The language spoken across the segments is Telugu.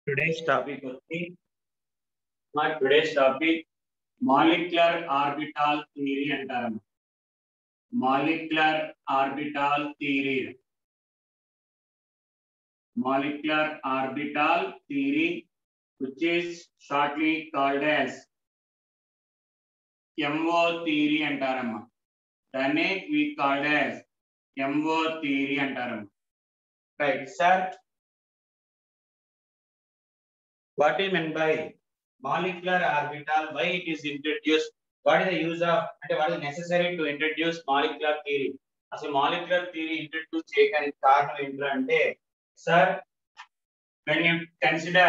today's topic వచ్చి మా today's topic molecular orbital theory అంటారు molecular orbital theory molecular orbital theory which is shortly called as MO theory అంటారమ్మా దాన్ని we called as MO theory అంటారమ్మా right sir what is meant by molecular orbital why it is introduced what is the use of అంటే what is necessary to introduce molecular theory అసలు మాలిక్యులర్ థియరీ ఇంట్రడ్యూస్ చేయడానికి కారణం ఏంటంటే sir when you consider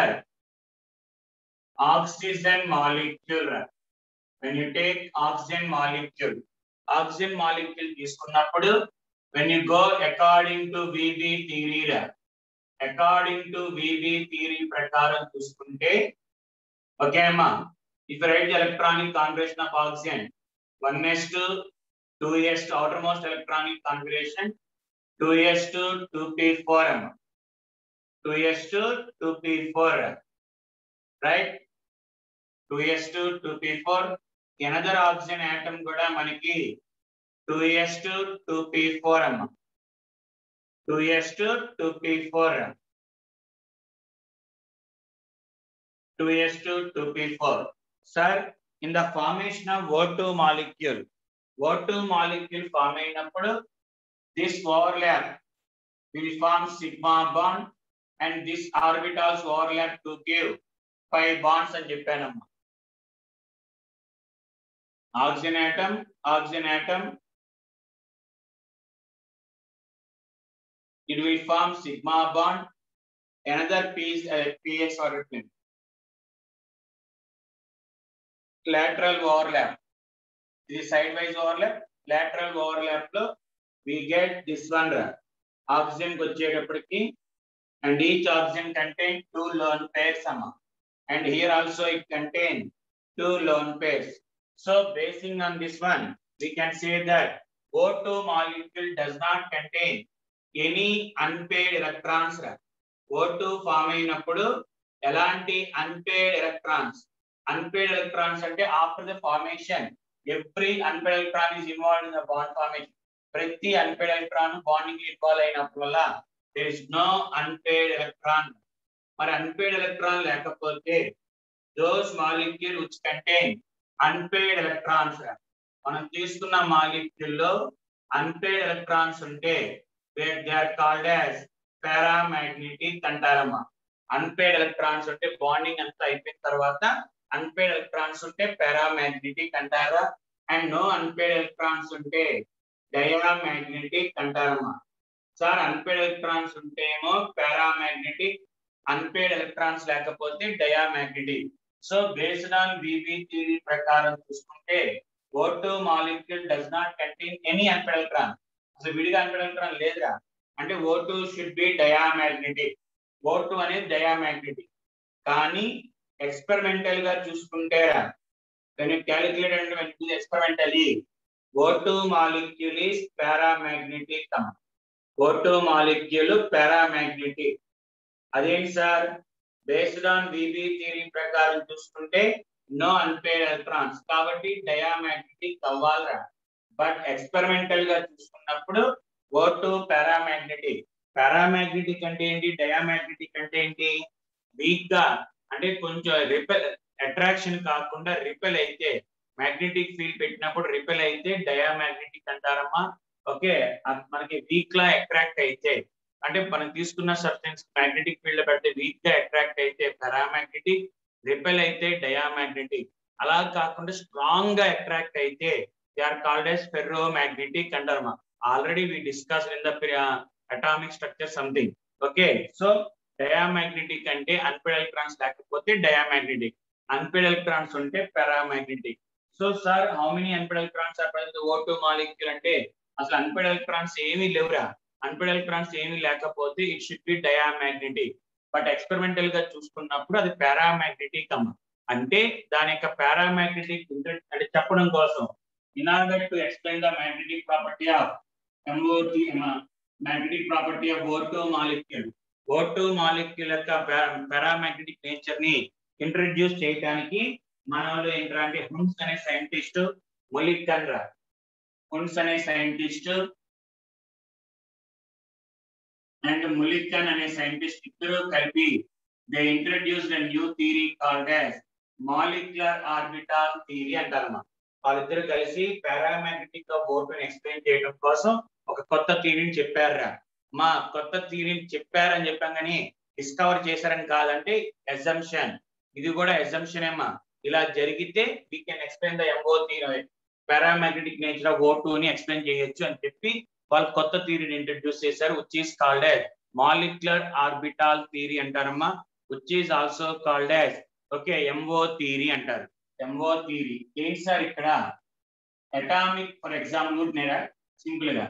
oxygen molecule when you take oxygen molecule oxygen molecule తీసుకున్నప్పుడు when you go according to VV theory according to VV theory ప్రకారం చూసుకుంటే ఓకే అమ్మా if right electronic configuration of oxygen one s two two s two outermost electronic configuration two s two two p four అమ్మా two s two two p four right two s two two p four another oxygen atom కూడా మనకి two s two two p four అమ్మా 2s to 2p4 2s to 2p4 sir in the formation of O2 molecule O2 molecule form అయినప్పుడు this overlap will form sigma bond and this orbitals overlap to give five bonds అని చెప్పానమ్మా oxygen atom oxygen atom it will form sigma bond another piece uh, px orbital lateral overlap this is sidewise overlap lateral overlap లో we get this one oxygen కి వచ్చేటప్పటికి and each oxygen contain two lone pairs అమ్మా and here also it contain two lone pairs so basing on this one we can say that O2 molecule does not contain any unpaired electrons O two form అయినప్పుడు ఎలాంటి అన్పేడ్ ఎలక్ట్రాన్స్ అన్పేడ్ ఎలక్ట్రాన్స్ అంటే after the formation every unpaired electron is involve in the bond formation ప్రతి అన్పేడ్ ఎలక్ట్రాన్ బాండింగ్ ఇన్వాల్వ్ అయినప్పుడల్ల there is no unpaired electron మరి అన్పేడ్ ఎలక్ట్రాన్ లేకపోతే those molecule which contain unpaired electrons మనం తీసుకున్న మాలిక్యూల్ లో అన్పేడ్ ఎలక్ట్రాన్స్ ఉంటే where they are called as paramagnetic అంటారమ్మా అన్పేడ్ ఎలక్ట్రాన్స్ ఉంటే బాండింగ్ అంతా అయిపోయిన తర్వాత అన్పేడ్ ఎలక్ట్రాన్స్ ఉంటే పారామాగ్నెటిక్ అంటారా అండ్ నో అన్పేడ్ ఎలక్ట్రాన్స్ ఉంటే డయామాగ్నెటిక్ అంటారమ్మా సార్ అన్పేడ్ ఎలక్ట్రాన్స్ ఉంటే ఏమో పారామాగ్నెటిక్ అన్పేడ్ ఎలక్ట్రాన్స్ లేకపోతే diamagnetic so based on BB theory ప్రకారం చూసుకుంటే O two molecule does not contain any unpaired electron అసలు విడిగా అనిపించడం లేదురా అంటే O two should be diamagnetic O two అనేది డయామాగ్నెటిక్ కానీ ఎక్స్పెరిమెంటల్ గా చూసుకుంటే క్యాలిక్యులేట్ అంటే experimentally O two molecule is paramagnetic O two molecule paramagnetic అదేంటి sir based on BB theory ప్రకారం చూసుకుంటే నో అన్పేడ్ ఎలక్ట్రాన్స్ కాబట్టి డయామాగ్నెటిక్ అవ్వాలరా బట్ ఎక్స్పెరిమెంటల్ గా చూసుకున్నప్పుడు ఓ టు పారామాగ్నెటిక్ పారామాగ్నెటిక్ అంటే ఏంటి డయామాగ్నెటిక్ అంటే ఏంటి వీక్ గా అంటే కొంచెం రిపెల్ అట్రాక్షన్ కాకుండా రిపెల్ అయితే మ్యాగ్నెటిక్ ఫీల్డ్ పెట్టినప్పుడు రిపెల్ అయితే డయామాగ్నెటిక్ అంటారమ్మా ఓకే మనకి వీక్ లా అట్రాక్ట్ అయితే అంటే మనం తీసుకున్న సబ్స్టెన్స్ మ్యాగ్నెటిక్ ఫీల్డ్ లో పెడితే వీక్ గా అట్రాక్ట్ అయితే పారామాగ్నెటిక్ రిపెల్ అయితే డయామాగ్నెటిక్ అలా కాకుండా స్ట్రాంగ్ గా అట్రాక్ట్ అయితే they are called as ferromagnetic అంటారు already we discuss in the atomic structure something okay so diamagnetic అంటే అన్పేడ్ ఎలక్ట్రాన్స్ లేకపోతే డయామాగ్నెటిక్ అన్పేడ్ ఎలక్ట్రాన్స్ ఉంటే paramagnetic so sir how many unpaired electrons are present O two molecule అంటే అసలు అన్పేడ్ ఎలక్ట్రాన్స్ ఏమీ లేవురా అన్పేడ్ ఎలక్ట్రాన్స్ ఏమీ లేకపోతే it should be diamagnetic but experimental గా చూసుకున్నప్పుడు అది పారామాగ్నెటిక్ అమ్మ అంటే దాని యొక్క పారామాగ్నెటిక్ అంటే చెప్పడం కోసం in order to explain the magnetic property of MOT, uh, magnetic property of O2 molecule, O two molecule యొక్క పారామాగ్నెటిక్ నేచర్ ని ఇంట్రడ్యూస్ చేయడానికి మన వాళ్ళు ఏంటంటే హున్స్ అనే సైంటిస్ట్ మొలిక్కన్ రా హున్స్ అనే సైంటిస్ట్ అండ్ ములిక్కన్ అనే సైంటిస్ట్ ఇద్దరు కలిపి they introduce the new theory called as molecular orbital theory అంటారన్నమాట వాళ్ళిద్దరు కలిసి పారామాగ్నెటిక్ బోర్డుని ఎక్స్ప్లెయిన్ చేయడం కోసం ఒక కొత్త థియరీని చెప్పారా మా కొత్త థియరీని చెప్పారని చెప్పాం కానీ డిస్కవర్ చేశారని కాదంటే ఎజంప్షన్ ఇది కూడా ఎజంప్షన్ ఏమా ఇలా జరిగితే we can explain the MO theory paramagnetic nature of O two ని ఎక్స్ప్లెయిన్ చేయొచ్చు అని చెప్పి వాళ్ళు కొత్త థియరీని ఇంట్రడ్యూస్ చేశారు which is called as molecular orbital theory అంటారమ్మా which is also called as okay MO theory అంటారు ఎంఓ థియరీ ఏంటి సార్ ఇక్కడ అటామిక్ ఫర్ ఎగ్జాంపుల్ నేరా సింపుల్ గా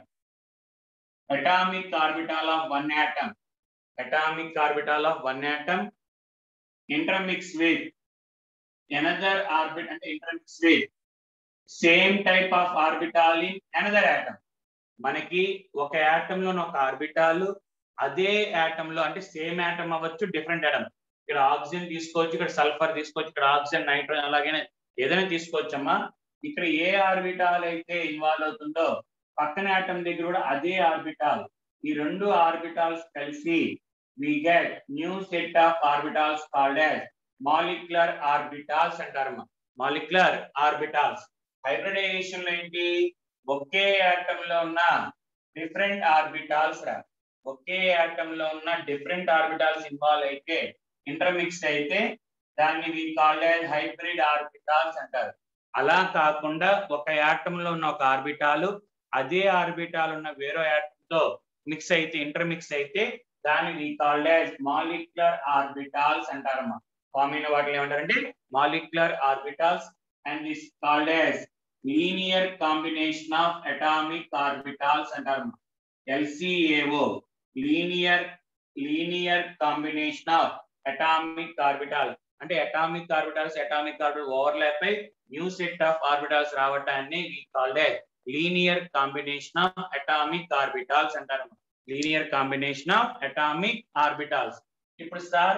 atomic orbital of one atom atomic orbital of one atom intermix with another orbit అంటే intermix with same type of orbital in another atom మనకి ఒక ఆటమ్ లో ఒక ఆర్బిటాల్ అదే ఆటమ్ లో అంటే సేమ్ ఆటమ్ అవ్వచ్చు డిఫరెంట్ ఆటమ్ ఇక్కడ ఆక్సిజన్ తీసుకోవచ్చు ఇక్కడ సల్ఫర్ తీసుకోవచ్చు ఇక్కడ ఆక్సిజన్ నైట్రోజన్ అలాగే ఏదైనా తీసుకోవచ్చమ్మా ఇక్కడ ఏ ఆర్బిటాల్ అయితే ఇన్వాల్వ్ అవుతుందో పక్కన ఆటమ్ దగ్గర కూడా అదే ఆర్బిటాల్ ఈ రెండు ఆర్బిటాల్స్ కలిసి we get new set of orbitals called as molecular orbitals అంటారమ్మా మాలిక్యులర్ ఆర్బిటాల్స్ హైబ్రిడైజేషన్ లో ఏంటి ఒకే ఆటమ్ లో ఉన్న డిఫరెంట్ ఆర్బిటాల్స్ రా ఒకే ఆటమ్ లో ఉన్న డిఫరెంట్ ఆర్బిటాల్స్ ఇన్వాల్వ్ అయితే ఇంటర్మిక్స్ అయితే దాన్ని we called as hybrid orbitals అంటారు అలా కాకుండా ఒక ఆటమ్ లో ఉన్న ఒక ఆర్బిటాలు అదే ఆర్బిటాల్ ఉన్న వేరే ఆటమ్ తో మిక్స్ అయితే ఇంటర్మిక్స్ అయితే దాన్ని we called as molecular orbitals అంటారమ్మా ఫార్మిన వాటిని ఏమంటారంటే molecular orbitals and this called as linear combination of atomic orbitals అంటారు LCAO linear linear combination of atomic orbital అంటే atomic orbitals atomic orbital overlap అయి న్యూ సెట్ ఆఫ్ ఆర్బిటాల్స్ రావటాన్ని we called linear combination of atomic orbitals అంటారు linear combination of atomic orbitals ఇప్పుడు సార్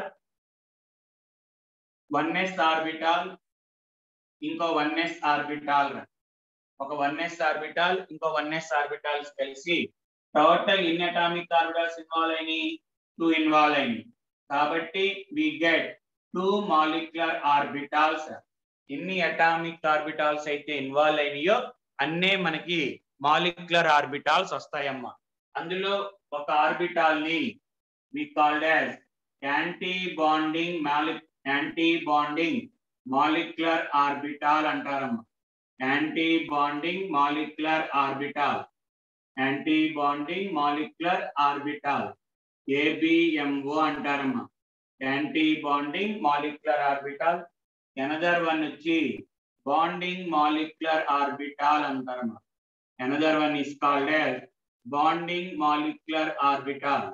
వన్ ఎస్ ఆర్బిటాల్ ఇంకో వన్ ఎస్ ఆర్బిటాల్ ఒక వన్ ఎస్ ఆర్బిటాల్ ఇంకో వన్ ఎస్ ఆర్బిటాల్స్ కలిసి total in atomic orbitals involve అయినాయి టూ ఇన్వాల్వ్ అయినాయి కాబట్టి we get two molecular orbitals ఎన్ని అటామిక్ ఆర్బిటాల్స్ అయితే ఇన్వాల్వ్ అయినాయో అన్నే మనకి మాలిక్యులర్ ఆర్బిటాల్స్ వస్తాయమ్మా అందులో ఒక ఆర్బిటాల్ ని we called as anti bonding మాలిక్ యాంటీ బాండింగ్ మాలిక్యులర్ ఆర్బిటాల్ అంటారమ్మా anti bonding molecular orbital anti bonding molecular orbital ABMO అంటారమ్మా anti bonding molecular orbital another one వచ్చి బాండింగ్ మాలిక్యులర్ ఆర్బిటాల్ అంటారమ్మా another one is called as bonding molecular orbital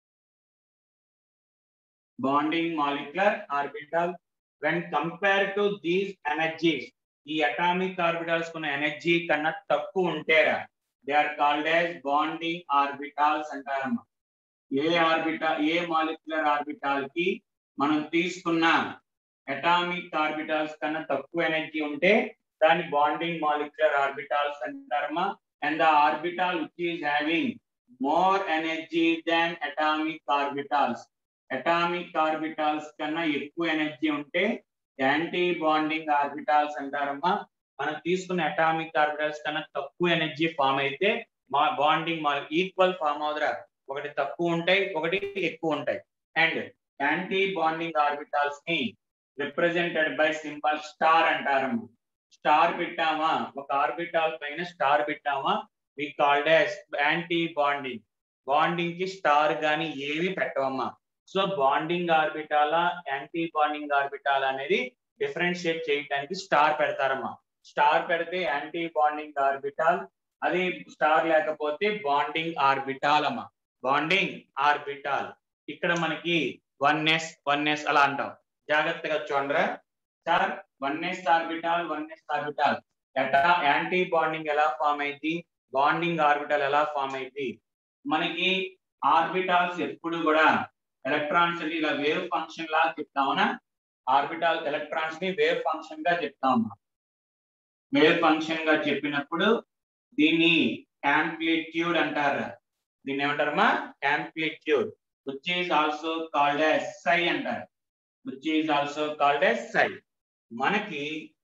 bonding molecular orbital when compare to these energies ఈ అటామిక్ ఆర్బిటాల్స్ ఉన్న ఎనర్జీ కన్నా తక్కువ ఉంటేరా they are called as bonding orbitals అంటారమ్మా ఏ ఆర్బిటాల్ ఏ మాలిక్యులర్ ఆర్బిటాల్ కి మనం తీసుకున్న అటామిక్ ఆర్బిటాల్స్ కన్నా తక్కువ ఎనర్జీ ఉంటే దాన్ని బాండింగ్ మాలిక్యులర్ ఆర్బిటాల్స్ అంటారమ్మా and the orbital which is having more energy than atomic orbitals atomic orbitals కన్నా ఎక్కువ ఎనర్జీ ఉంటే యాంటీ బాండింగ్ ఆర్బిటాల్స్ అంటారమ్మా మనం తీసుకున్న అటామిక్ ఆర్బిటాల్స్ కన్నా తక్కువ ఎనర్జీ ఫామ్ అయితే మా బాండింగ్ మా ఈక్వల్ ఫామ్ అవుదరా ఒకటి తక్కువ ఉంటాయి ఒకటి ఎక్కువ ఉంటాయి అండ్ యాంటీ బాండింగ్ ఆర్బిటాల్స్ ని రిప్రజెంటెడ్ బై సింబల్ స్టార్ అంటారమ్మా స్టార్ పెట్టామా ఒక ఆర్బిటాల్ పైన స్టార్ పెట్టామా we called as anti bonding bonding కి స్టార్ గాని ఏవి పెట్టవమ్మా సో బాండింగ్ ఆర్బిటాలా యాంటీ బాండింగ్ ఆర్బిటాల్ అనేది డిఫరెన్షియేట్ చేయడానికి స్టార్ పెడతారమ్మా స్టార్ పెడితే యాంటీ బాండింగ్ ఆర్బిటాల్ అది స్టార్ లేకపోతే బాండింగ్ ఆర్బిటాల్ అమ్మా బాండింగ్ ఆర్బిటాల్ ఇక్కడ మనకి వన్ ఎస్ వన్ ఎస్ అలా అంటాం జాగ్రత్తగా చూడరా sir one s orbital one s orbital ఎటా యాంటీ బాండింగ్ ఎలా ఫామ్ అయింది బాండింగ్ ఆర్బిటాల్ ఎలా ఫామ్ అయింది మనకి ఆర్బిటాల్స్ ఎప్పుడు కూడా ఎలక్ట్రాన్స్ ని ఇలా వేవ్ ఫంక్షన్ లా చెప్తామనా ఆర్బిటాల్ ఎలక్ట్రాన్స్ ని వేవ్ ఫంక్షన్ గా చెప్తామా వేవ్ ఫంక్షన్ గా చెప్పినప్పుడు దీన్ని యాంప్లిట్యూడ్ అంటారు దీన్ని ఏమంటారమ్మా amplitude which is also called as psi అంటారు which is also called as psi మనకి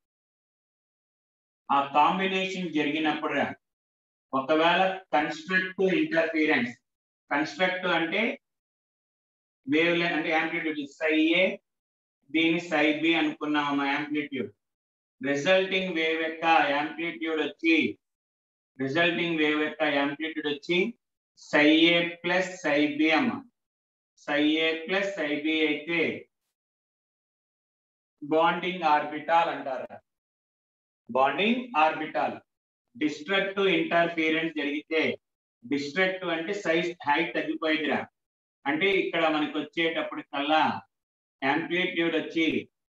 ఆ కాంబినేషన్ జరిగినప్పుడు ఒకవేళ కన్స్ట్రక్ట్ ఇంటర్ఫీరెన్స్ కన్స్ట్రక్ట్ అంటే వేవ్ అంటే యాంప్లిట్యూడ్ సై ఏ దీని సై బి అనుకున్నాము యాంప్లిట్యూడ్ రిజల్టింగ్ వేవ్ యొక్క యాంప్లిట్యూడ్ వచ్చి రిజల్టింగ్ వేవ్ యొక్క యాంప్లిట్యూడ్ వచ్చి psi A plus psi B అమ్మ psi A plus psi B అయితే బాండింగ్ ఆర్బిటాల్ అంటారు బాండింగ్ ఆర్బిటాల్ డిస్ట్రక్టివ్ ఇంటర్ఫీరెన్స్ జరిగితే డిస్ట్రక్టివ్ అంటే సైజ్ హైట్ తగ్గిపోయిందిరా అంటే ఇక్కడ మనకి వచ్చేటప్పుడు కల్లా యాంప్లిట్యూడ్ వచ్చి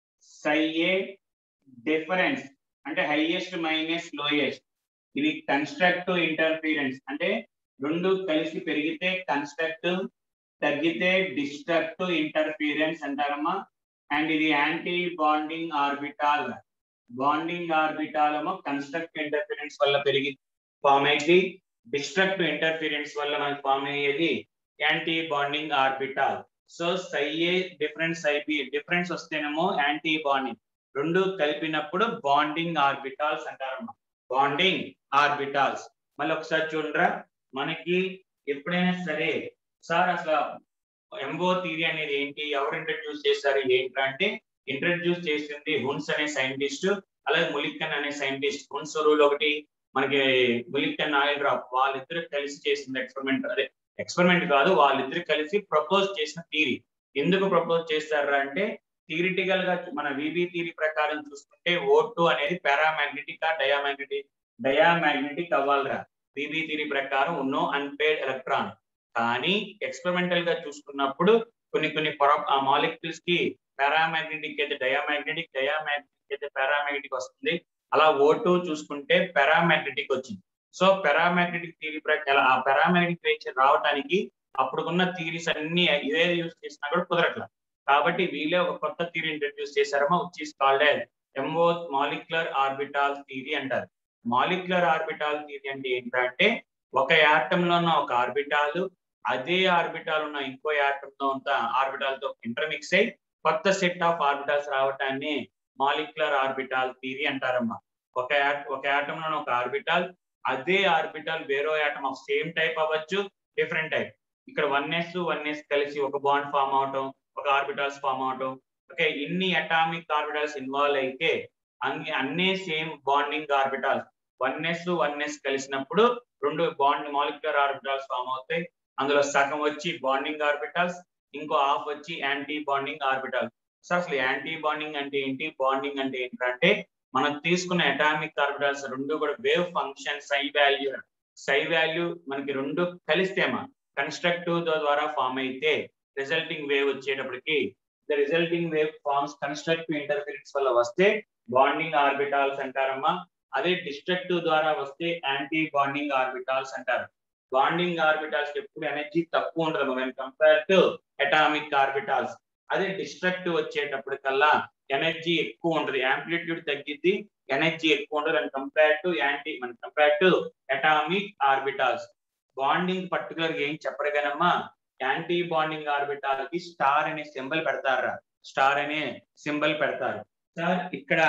సై ఏ డిఫరెన్స్ అంటే హైయెస్ట్ మైనస్ లోయెస్ట్ ఇది కన్స్ట్రక్టివ్ ఇంటర్ఫీరెన్స్ అంటే రెండు కలిసి పెరిగితే కన్స్ట్రక్టివ్ తగ్గితే డిస్ట్రక్టివ్ ఇంటర్ఫీరెన్స్ అంటారమ్మా అండ్ ఇది anti bonding orbital bonding orbital ఏమో కన్స్ట్రక్టివ్ ఇంటర్ఫీరెన్స్ వల్ల పెరిగి ఫామ్ అయ్యింది డిస్ట్రక్టివ్ ఇంటర్ఫీరెన్స్ వల్ల మనకి ఫామ్ అయ్యేది anti bonding orbital so psi A difference psi B difference వస్తేనేమో యాంటీ బాండింగ్ రెండు కలిపినప్పుడు బాండింగ్ ఆర్బిటాల్స్ అంటారమ్మా బాండింగ్ ఆర్బిటాల్స్ మళ్ళీ ఒకసారి చూడరా మనకి ఎప్పుడైనా సరే సార్ అసలు ఎంబో థియరీ అనేది ఏంటి ఎవరు ఇంట్రడ్యూస్ చేశారు ఏంటి అంటే ఇంట్రడ్యూస్ చేసింది హున్స్ అనే సైంటిస్ట్ అలాగే ములిక్కన్ అనే సైంటిస్ట్ హున్స్ రూల్ ఒకటి మనకి ములిక్కన్ నాయల్ రాప్ వాళ్ళిద్దరు కలిసి చేసింది ఎక్స్పెరిమెంట్ అదే ఎక్స్పెరిమెంట్ కాదు వాళ్ళిద్దరు కలిసి ప్రపోజ్ చేసిన థియరీ ఎందుకు ప్రపోజ్ చేస్తారా అంటే థియరిటికల్ గా మన విబి థియరీ ప్రకారం చూసుకుంటే ఓ టూ అనేది పారామాగ్నెటిక్ ఆ డయామాగ్నెటిక్ డయామాగ్నెటిక్ అవ్వాలిరా విబి థియరీ ప్రకారం ఉన్నో అన్పేడ్ ఎలక్ట్రాన్ కానీ ఎక్స్పెరిమెంటల్ గా చూసుకున్నప్పుడు కొన్ని కొన్ని మాలిక్యూల్స్ కి పారామాగ్నెటిక్ అయితే డయామాగ్నెటిక్ డయామాగ్నెటిక్ అయితే పారామాగ్నెటిక్ వస్తుంది అలా ఓ టూ చూసుకుంటే పారామాగ్నెటిక్ వచ్చింది సో పారామాగ్నెటిక్ థియరీ ప్రకారం ఆ పారామాగ్నెటిక్ నేచర్ రావడానికి అప్పుడున్న థియరీస్ అన్ని ఇదే యూజ్ చేసినా కూడా కుదరట్ల కాబట్టి వీళ్ళే ఒక కొత్త థియరీ ఇంట్రడ్యూస్ చేశారమ్మా which is called MO molecular orbital theory అంటారు మాలిక్యులర్ ఆర్బిటాల్ థియరీ అంటే ఏంటంటే ఒక యాటమ్ లో ఉన్న ఒక ఆర్బిటాల్ అదే ఆర్బిటాల్ ఉన్న ఇంకో యాటమ్ లో ఉన్న ఆర్బిటాల్ తో ఇంటర్మిక్స్ అయి కొత్త సెట్ ఆఫ్ ఆర్బిటాల్స్ రావటాన్ని మాలిక్యులర్ ఆర్బిటాల్ థియరీ అంటారమ్మా ఒక ఒక యాటమ్ లో ఒక ఆర్బిటాల్ అదే ఆర్బిటాల్ వేరో యాటమ్ ఆఫ్ సేమ్ టైప్ అవ్వచ్చు డిఫరెంట్ టైప్ ఇక్కడ వన్ ఎస్ వన్ ఎస్ కలిసి ఒక బాండ్ ఫామ్ అవటం ఒక ఆర్బిటాల్స్ ఫామ్ అవటం ఓకే ఇన్ని అటామిక్ ఆర్బిటాల్స్ ఇన్వాల్వ్ అయితే అన్ని అన్నీ same bonding orbitals one s one s కలిసినప్పుడు రెండు బాండ్ మాలిక్యులర్ ఆర్బిటాల్స్ ఫామ్ అవుతాయి అందులో సగం వచ్చి బాండింగ్ ఆర్బిటాల్స్ ఇంకో హాఫ్ వచ్చి యాంటీ బాండింగ్ ఆర్బిటాల్ సో అసలు యాంటీ బాండింగ్ అంటే ఏంటి బాండింగ్ అంటే ఏంటంటే మనం తీసుకున్న అటామిక్ ఆర్బిటాల్స్ రెండు కూడా wave function psi value psi value మనకి రెండు కలిస్తేమా కన్స్ట్రక్టివ్ ద్వారా ఫామ్ అయితే రిజల్టింగ్ వేవ్ వచ్చేటప్పటికి the resulting wave forms constructive interference వల్ల వస్తే బాండింగ్ ఆర్బిటాల్స్ అంటారమ్మా అదే డిస్ట్రక్టివ్ ద్వారా వస్తే యాంటీ బాండింగ్ ఆర్బిటాల్స్ అంటారు బాండింగ్ ఆర్బిటాల్స్ ఎప్పుడు ఎనర్జీ తక్కువ ఉంటుంది when compare to atomic orbitals అదే డిస్ట్రక్టివ్ వచ్చేటప్పటికల్లా ఎనర్జీ ఎక్కువ ఉంటుంది యాంప్లిట్యూడ్ తగ్గిద్ది ఎనర్జీ ఎక్కువ ఉండదు అండ్ కంపేర్ టు యాంటీ మన compare to atomic orbitals bonding particular ఏం చెప్పరు కానమ్మా యాంటీ బాండింగ్ ఆర్బిటాల్ కి స్టార్ అనే సింబల్ పెడతారా స్టార్ అనే సింబల్ పెడతారు సార్ ఇక్కడ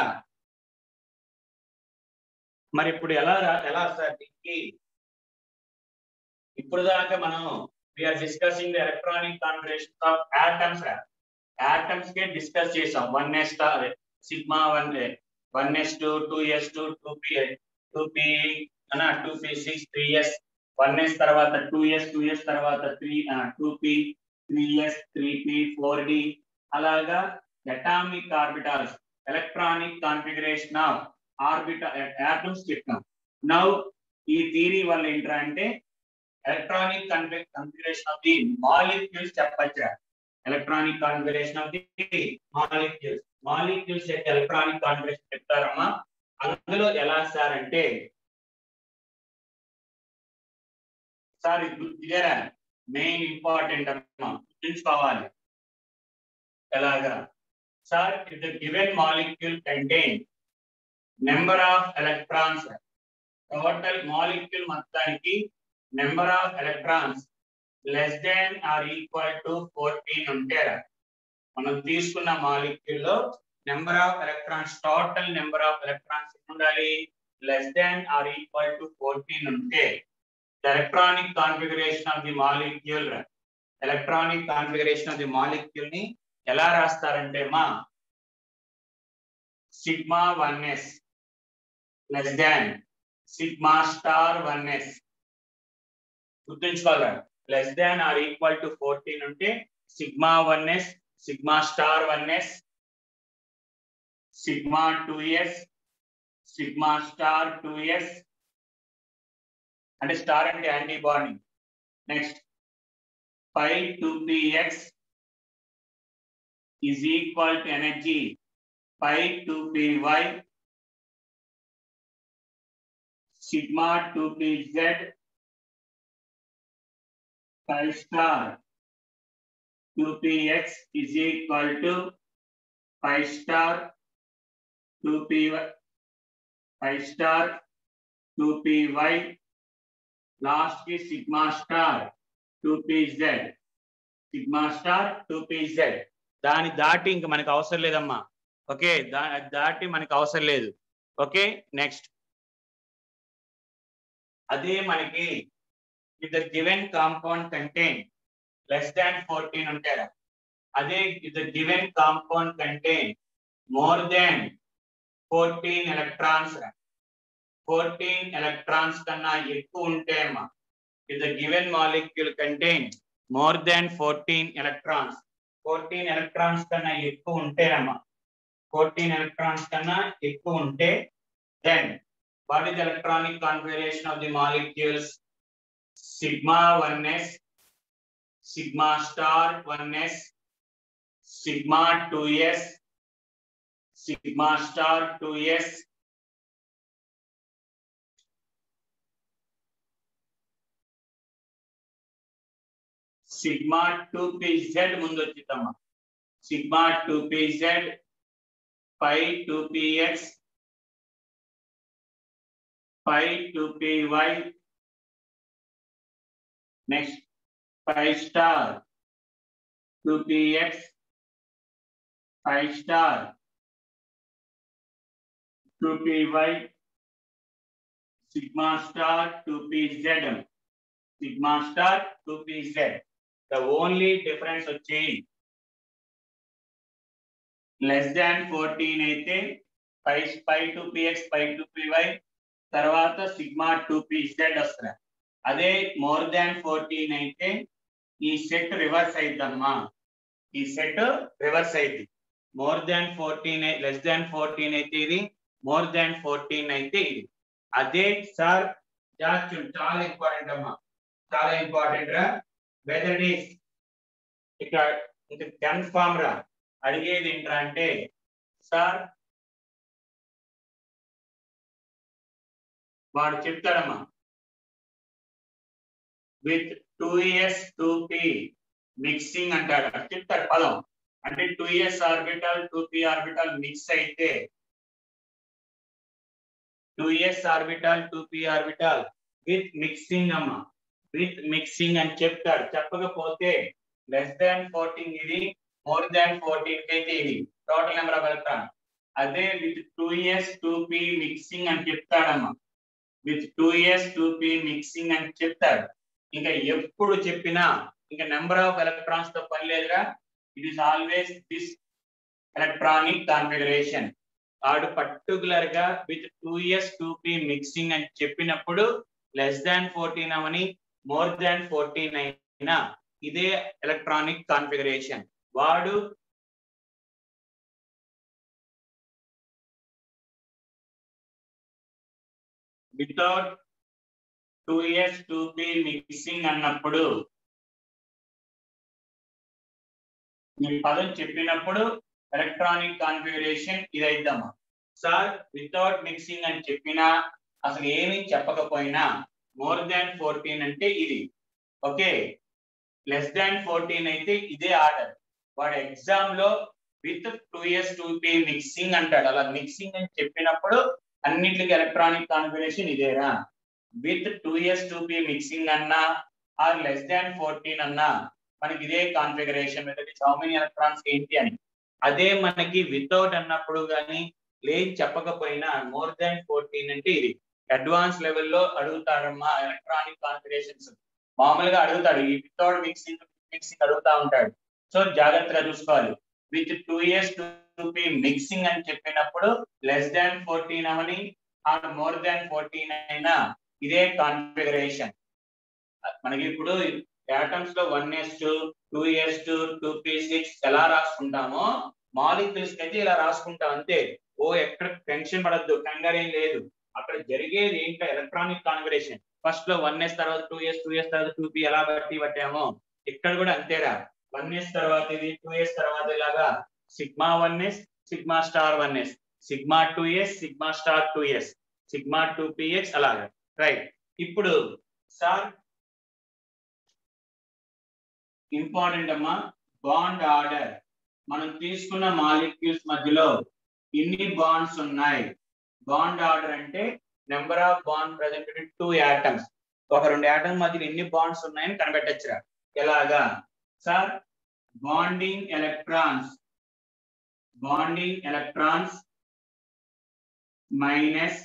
మరి ఇప్పుడు ఎలా ఎలా సార్ దీనికి ఇప్పుడు దాకా మనం we're discussing the electronic configuration of atoms atoms కే డిస్కస్ చేసాం one s star sigma one one s two two s two two p two p అనా two p six three s one s తర్వాత టూ ఎస్ టూ ఎస్ తర్వాత three two p three s three p four d అలాగా atomic orbitals electronic configuration of orbital atoms చెప్పాం నౌ ఈ థియరీ వల్ల ఏంట్రా అంటే electronic configuration of the molecules చెప్పచ్చా electronic configuration of the molecules molecules యొక్క ఎలక్ట్రానిక్ కాన్ఫిగరేషన్ చెప్తారమ్మా అందులో ఎలా సార్ అంటే సార్ ఇది క్లియర్ మెయిన్ ఇంపార్టెంట్ అమ్మా గుర్తుంచుకోవాలి ఎలాగా sir if the given molecule contain number of electrons total molecule మొత్తానికి number of electrons less than or equal to fourteen ఉంటే మనం తీసుకున్న మాలిక్యూల్ లో number of electrons total number of electrons ఉండాలి less than or equal to fourteen ఉంటే electronic configuration of the molecule electronic configuration of the molecule ని ఎలా రాస్తారంటే మా sigma one s less than sigma star one s గుర్తుంచుకోవాలి less than or equal to fourteen ఉంటే sigma one s sigma star one s sigma two s sigma star two s అంటే స్టార్ అంటే antibody next five two p x is equal to energy five two p y sigma two p z five star two p x is equal to five star two p y five star two p y last కి sigma star two z sigma star two z దాని దాటి ఇంకా మనకు అవసరం లేదమ్మా ఓకే దా దాటి మనకు అవసరం లేదు ఓకే నెక్స్ట్ అదే మనకి if the given compound contain less than fourteen ఉంటారా అదే if the given compound contain more than fourteen electrons fourteen electrons కన్నా ఎక్కువ ఉంటే అమ్మా if the given molecule contain more than fourteen electrons fourteen electrons కన్నా ఎక్కువ ఉంటేనమ్మా ఫోర్టీన్ ఎలక్ట్రాన్స్ కన్నా ఎక్కువ ఉంటే then what is electronic configuration of the molecules sigma one s sigma star one s sigma two s sigma star two s sigma two p z ముందు వచ్చిందమ్మా sigma two p z five two p x five two p y next five star two p x five star two p y sigma star two p z sigma star two p z the only difference వచ్చి లెస్ దాన్ ఫోర్టీన్ అయితే five five two p x five two p y తర్వాత సిగ్మా టూ పి జెడ్ వస్తుంది అదే మోర్ దాన్ ఫోర్టీన్ అయితే ఈ సెట్ రివర్స్ అయిద్దమ్మా ఈ సెట్ రివర్స్ అయింది more than fourteen less than fourteen అయితే ఇది మోర్ దాన్ ఫోర్టీన్ అయితే ఇది అదే సార్ చాలా ఇంపార్టెంట్ అమ్మా చాలా ఇంపార్టెంట్ రా వెదర్ ఈస్ ఇక్కడ ఇంకా కన్ఫామ్ రా అడిగేది ఏంట్రా అంటే సార్ వాడు చెప్తాడమ్మా with two years two p mixing అంటాడు అది చెప్తాడు పదం అంటే two years orbital two p orbital mix అయితే two years orbital two p orbital with mixing అమ్మా విత్ మిక్సింగ్ అని చెప్తాడు చెప్పకపోతే లెస్ దాన్ ఫోర్టీన్ ఇది మోర్ దాన్ ఫోర్టీన్ అయితే ఇది టోటల్ నెంబర్ ఆఫ్ ఎలక్ట్రాన్ అదే with two years two p mixing అని చెప్తాడమ్మా with two years two p mixing అని చెప్తాడు ఇంకా ఎప్పుడు చెప్పినా ఇంకా నెంబర్ ఆఫ్ ఎలక్ట్రాన్స్ తో పని లేదురా it is always this electronic configuration వాడు పర్టికులర్ గా with two years two p mixing అని చెప్పినప్పుడు లెస్ దాన్ ఫోర్టీన్ అవని మోర్ దాన్ ఫోర్టీన్ అయినా ఇదే ఎలక్ట్రానిక్ కాన్ఫిగరేషన్ వాడు without two years two p mixing అన్నప్పుడు మీ పదం చెప్పినప్పుడు ఎలక్ట్రానిక్ కాన్ఫిగరేషన్ ఇదైద్దమ్మా సార్ వితౌట్ మిక్సింగ్ అని చెప్పినా అసలు ఏమీ చెప్పకపోయినా మోర్ దాన్ ఫోర్టీన్ అంటే ఇది ఓకే లెస్ దాన్ ఫోర్టీన్ అయితే ఇదే ఆర్డర్ వాడు ఎగ్జామ్ లో with two years two p mixing అంటాడు అలా మిక్సింగ్ అని చెప్పినప్పుడు అన్నిటికి ఎలక్ట్రానిక్ కాన్ఫిగరేషన్ ఇదేరా with two years two p mixing అన్నా ఆర్ లెస్ దాన్ ఫోర్టీన్ అన్నా మనకి ఇదే కాన్ఫిగరేషన్ హౌ మెనీ ఎలక్ట్రాన్స్ ఏంటి అని అదే మనకి వితౌట్ అన్నప్పుడు కానీ లేదు చెప్పకపోయినా మోర్ దాన్ ఫోర్టీన్ అంటే ఇది అడ్వాన్స్ లెవెల్లో అడుగుతాడమ్మా ఎలక్ట్రానిక్ కాన్ఫిగరేషన్స్ మామూలుగా అడుగుతాడు ఈ వితౌట్ మిక్సింగ్ మిక్సింగ్ అడుగుతా ఉంటాడు సో జాగ్రత్తగా చూసుకోవాలి with two years two p mixing అని చెప్పినప్పుడు లెస్ దాన్ ఫోర్టీన్ అవని ఆర్ మోర్ దాన్ ఫోర్టీన్ అయినా ఇదే కాన్ఫిగరేషన్ మనకి ఇప్పుడు యాటమ్స్ లో one s two two s two two p six ఎలా రాసుకుంటామో మాలిక్యూల్స్ అయితే ఇలా రాసుకుంటాం అంతే ఓ ఎక్కడ టెన్షన్ పడద్దు కంగారు ఏం లేదు అక్కడ జరిగేది ఏంటో ఎలక్ట్రానిక్ కాన్ఫిగరేషన్ ఫస్ట్ లో వన్ ఎస్ తర్వాత టూ ఎస్ టూ ఎస్ తర్వాత టూ పి ఎలా బట్టి పట్టామో ఇక్కడ కూడా అంతేరా వన్ ఎస్ తర్వాత ఇది టూ ఎస్ తర్వాత ఇలాగా sigma one s sigma star one s sigma two s sigma star two s sigma two p x అలాగా రైట్ ఇప్పుడు సార్ ఇంపార్టెంట్ అమ్మా బాండ్ ఆర్డర్ మనం తీసుకున్న మాలిక్యూల్స్ మధ్యలో ఎన్ని బాండ్స్ ఉన్నాయి బాండ్ ఆర్డర్ అంటే number of bond present two atoms ఒక రెండు యాటమ్ మధ్యలో ఎన్ని బాండ్స్ ఉన్నాయని కనిపెట్టచ్చురా ఎలాగా sir bonding electrons bonding electrons minus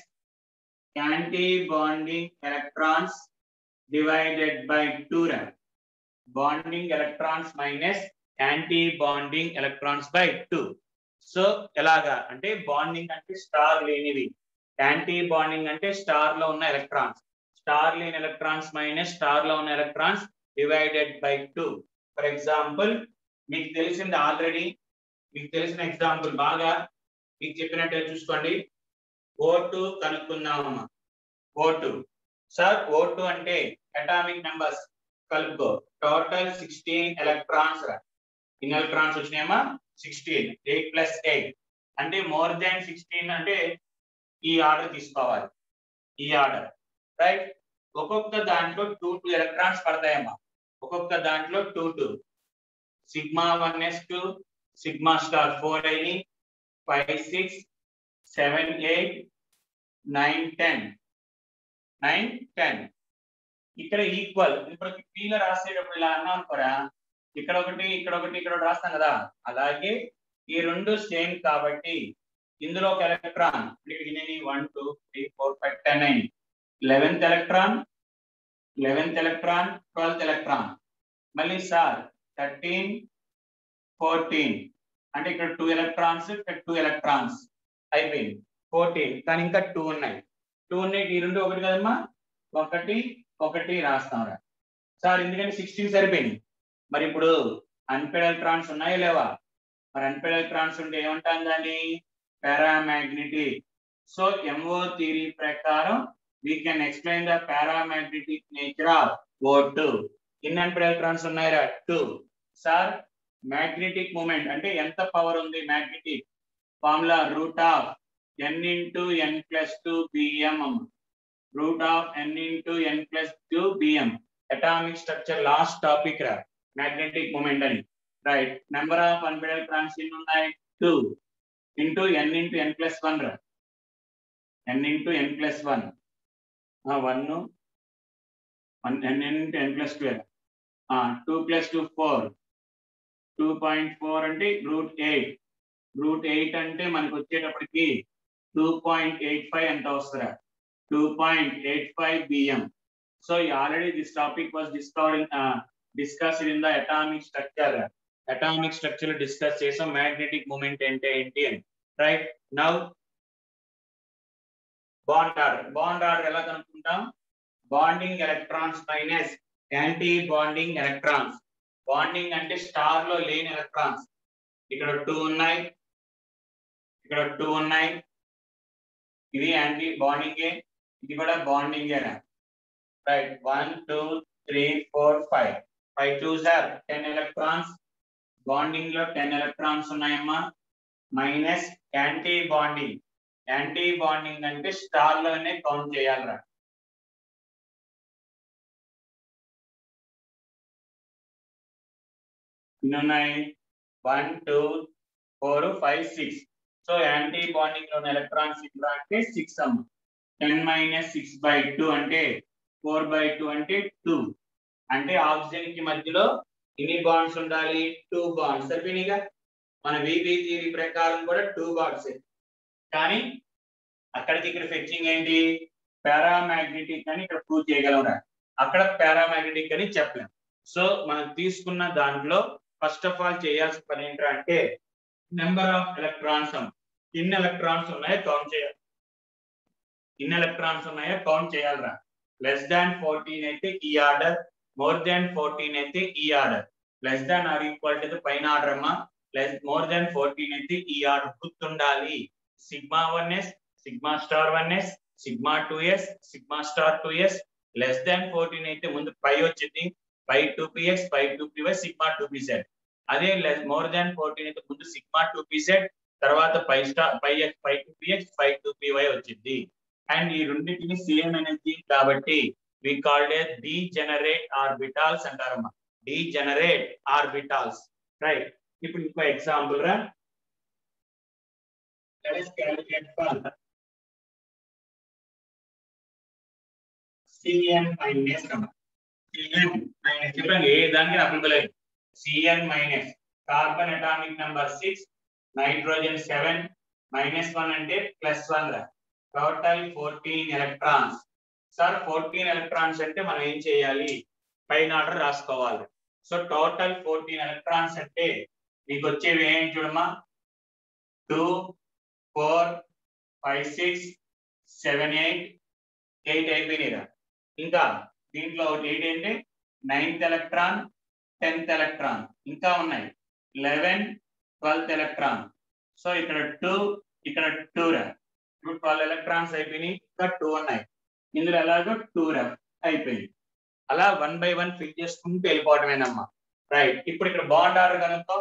anti bonding electrons divided by two రా bonding electrons minus anti bonding electrons by two so ఎలాగా అంటే బాండింగ్ అంటే స్టార్ లేనివి యాంటీ బాండింగ్ అంటే స్టార్ లో ఉన్న ఎలక్ట్రాన్స్ స్టార్ లేని ఎలక్ట్రాన్స్ మైనస్ స్టార్ లో ఉన్న electrons divided by two for example మీకు తెలిసింది ఆల్రెడీ మీకు తెలిసిన ఎగ్జాంపుల్ బాగా మీకు చెప్పినట్టే చూసుకోండి ఓ టూ కనుక్కుందామమ్మా O two sir O two అంటే అటామిక్ నెంబర్స్ కలుపుకో టోటల్ సిక్స్టీన్ ఎలక్ట్రాన్స్ రా ఇన్ ఎలక్ట్రాన్స్ వచ్చినాయమ్మా సిక్స్టీన్ ఎయిట్ ప్లస్ ఎయిట్ అంటే మోర్ దాన్ సిక్స్టీన్ అంటే ఈ ఆర్డర్ తీసుకోవాలి ఈ ఆర్డర్ రైట్ ఒక్కొక్క దాంట్లో టూ టూ ఎలక్ట్రాన్స్ పడతాయమ్మా ఒక్కొక్క దాంట్లో two two sigma one s two sigma star four అయినాయి five six seven eight nine ten nine ten ఇక్కడ ఈక్వల్ ఇప్పుడు పీలో రాసేటప్పుడు ఇలా అన్నాం కూడా ఇక్కడ ఒకటి ఇక్కడ ఒకటి ఇక్కడ ఒకటి రాస్తాం కదా అలాగే ఈ రెండు సేమ్ కాబట్టి ఇందులో ఒక ఎలక్ట్రాన్ ఇక్కడ ఎన్ని one two three four five ten nine eleventh electron eleventh electron twelfth electron మళ్ళీ సార్ థర్టీన్ ఫోర్టీన్ అంటే ఇక్కడ టూ ఎలక్ట్రాన్స్ ఇక్కడ టూ ఎలక్ట్రాన్స్ అయిపోయింది ఫోర్టీన్ కానీ ఇంకా టూ ఉన్నాయి టూ ఉన్నాయి ఈ రెండు ఒకటి కదమ్మా ఒకటి ఒకటి రాస్తాం రా సార్ ఎందుకంటే సిక్స్టీన్ సరిపోయింది మరి ఇప్పుడు అన్పెడ్ ఎలక్ట్రాన్స్ ఉన్నాయా లేవా మరి అన్పెడ్ ఎలక్ట్రాన్స్ ఉంటే ఏమంటాం దాన్ని పారామాగ్నెటిక్ సో ఎంఓ థియరీ ప్రకారం we can explain the paramagnetic nature of O two in unpaired electrons ఉన్నాయా టూ సార్ మ్యాగ్నెటిక్ మూమెంట్ అంటే ఎంత పవర్ ఉంది magnetic formula root of n into n plus two BM root of n into n plus two BM atomic structure last topic రా మ్యాగ్నెటిక్ మూమెంట్ అని right number of unpaired electrons ఎన్ని ఉన్నాయి two into n into n plus one రా n into n plus one one one n into n plus two two plus two four two point four అంటే రూట్ ఎయిట్ రూట్ ఎయిట్ అంటే మనకు వచ్చేటప్పటికి టూ పాయింట్ ఎయిట్ ఫైవ్ ఎంత వస్తుందా two point eight five BM so already this topic was discovered discuss in the atomic structure atomic structure discuss చేసాం మ్యాగ్నెటిక్ మూమెంట్ అంటే ఏంటి అని right now bond order bond order ఎలా కనుక్కుంటాం bonding electrons minus anti bonding electrons bonding అంటే స్టార్ లో లేని ఎలక్ట్రాన్స్ ఇక్కడ టూ ఉన్నాయి ఇక్కడ టూ ఉన్నాయి ఇది యాంటీ బాండింగే ఇది కూడా బాండింగే right one two three four five five two sir ten electrons bonding లో టెన్ ఎలక్ట్రాన్స్ ఉన్నాయమ్మా minus anti bonding anti bonding అంటే స్టార్ లోనే కౌంట్ చేయాలరా ఎన్ని ఉన్నాయి one two four five six so anti bonding లో ఉన్న ఎలక్ట్రాన్స్ ఇక్కడ అంటే సిక్స్ అమ్మ ten minus six by two అంటే ఫోర్ బై టూ అంటే టూ అంటే ఆక్సిజన్ కి మధ్యలో ఎన్ని బాండ్స్ ఉండాలి టూ బాండ్స్ సరిపోయినాయిగా మన విబి థియరీ ప్రకారం కూడా టూ బాండ్స్ కానీ అక్కడికి ఇక్కడ ఫెచ్చింగ్ ఏంటి పారామాగ్నెటిక్ అని ఇక్కడ ప్రూవ్ చేయగలరా అక్కడ పారామాగ్నెటిక్ అని చెప్పలేం సో మనం తీసుకున్న దాంట్లో ఫస్ట్ ఆఫ్ ఆల్ చేయాల్సిన పని ఏంటంటే నెంబర్ ఆఫ్ ఎలక్ట్రాన్స్ ఎన్ని ఎలక్ట్రాన్స్ ఉన్నాయో కౌంట్ చేయాలి ఎన్ని ఎలక్ట్రాన్స్ ఉన్నాయో కౌంట్ చేయాలరా లెస్ దాన్ ఫోర్టీన్ అయితే ఈ ఆర్డర్ మోర్ దాన్ ఫోర్టీన్ అయితే ఈ order less than or equal to పైన ఆర్డర్ అమ్మా లెస్ మోర్ దాన్ ఫోర్టీన్ అయితే ఈ ఆర్డర్ గుర్తుండాలి sigma one s sigma star one s sigma two s sigma star two s less than fourteen అయితే ముందు పై వచ్చింది pi two p x pi two p y sigma two p z అదే మోర్ దాన్ ఫోర్టీన్ అయితే ముందు సిగ్మా టూ పిజెడ్ తర్వాత pi star pi x pi two p x pi two PY వచ్చింది అండ్ ఈ రెండింటిని సేమ్ ఎనర్జీ కాబట్టి we called a degenerate orbitals అంటారమ్మా డీజెనరేట్ ఆర్బిటాల్స్ రైట్ ఇప్పుడు ఇంకో ఎగ్జాంపుల్ రా let us calculate for Cn minus number. Cn minus చెప్పండి ఏ దానికి అప్లికబుల్ అయ్యి Cn minus carbon atomic number six nitrogen seven minus one అంటే ప్లస్ వన్ రా total fourteen electrons sir fourteen electrons అంటే మనం ఏం చేయాలి పైన ఆర్డర్ రాసుకోవాలి సో టోటల్ ఫోర్టీన్ ఎలక్ట్రాన్స్ అంటే మీకు వచ్చేవి ఏం చూడమ్మా two four five six seven eight eight అయిపోయినాయిరా ఇంకా దీంట్లో ఒకటి ఎయిట్ ఏంటి నైన్త్ ఎలక్ట్రాన్ టెన్త్ ఎలక్ట్రాన్ ఇంకా ఉన్నాయి లెవెన్ ట్వెల్త్ ఎలక్ట్రాన్ సో ఇక్కడ టూ ఇక్కడ టూ రా ఇప్పుడు ట్వెల్వ్ ఎలక్ట్రాన్స్ అయిపోయినాయి ఇంకా టూ ఉన్నాయి ఇందులో ఎలాగో టూ రా అయిపోయింది అలా వన్ బై వన్ ఫిల్ చేసుకుంటూ వెళ్ళిపోవటమేనమ్మా రైట్ ఇప్పుడు ఇక్కడ బాండ్ ఆర్డర్ కనుక్కో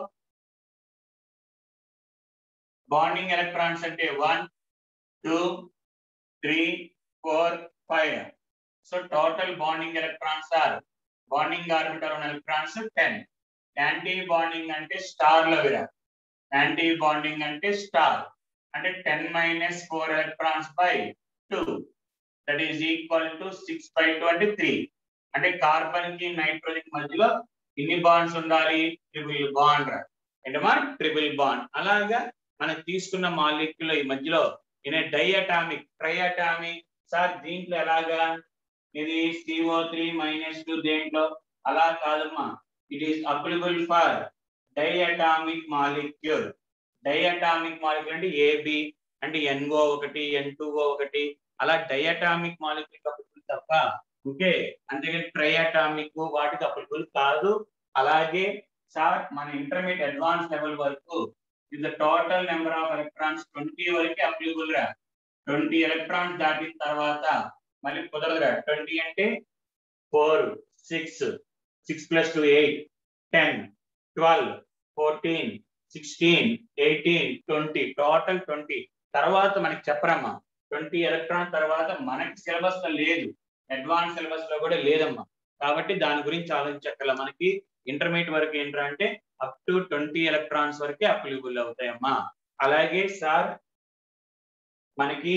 బాండింగ్ ఎలక్ట్రాన్స్ అంటే one two three four five so total bonding electrons or bonding orbital ఉన్న ఎలక్ట్రాన్స్ టెన్ యాంటీ బాండింగ్ అంటే స్టార్ లో విరా యాంటీ బాండింగ్ అంటే స్టార్ అంటే ten minus four electrons by two that is equal to six by two అంటే త్రీ అంటే కార్బన్ కి నైట్రోజన్ మధ్యలో ఎన్ని బాండ్స్ ఉండాలి ట్రిపుల్ బాండ్ ఏంటమ్మా ట్రిపుల్ బాండ్ అలాగా మనం తీసుకున్న మాలిక్యూల్ ఈ మధ్యలో in diatomic triatomic sir దీంట్లో ఎలాగా ఇది సిఓ త్రీ మైనస్ టూ దేంట్లో అలా కాదమ్మా it is applicable for diatomic molecule diatomic molecule అంటే ఏబి అంటే ఎన్ఓ ఒకటి ఎన్ ఒకటి అలా డై అటామిక్ మాలిక్యూల్ అప్లికబుల్ తప్ప ఓకే అంతేగాని ట్రై అటామిక్ వాటికి అప్లికబుల్ కాదు అలాగే సార్ మన ఇంటర్మీడియట్ అడ్వాన్స్ లెవెల్ వరకు ఇది total number of electrons twenty వరకు అప్లికబుల్ రా ట్వంటీ ఎలక్ట్రాన్స్ దాటిన తర్వాత మళ్ళీ కుదరదురా ట్వంటీ అంటే four six six plus two eight ten twelve fourteen sixteen eighteen twenty total twenty తర్వాత మనకి చెప్పరమ్మా ట్వంటీ ఎలక్ట్రాన్ తర్వాత మనకి సిలబస్ లో లేదు అడ్వాన్స్ సిలబస్ లో కూడా లేదమ్మా కాబట్టి దాని గురించి ఆలోచించక్కల మనకి ఇంటర్మీడియట్ వరకు ఏంటంటే అప్ టు ట్వంటీ ఎలక్ట్రాన్స్ వరకే అప్లికబుల్ అవుతాయమ్మా అలాగే సార్ మనకి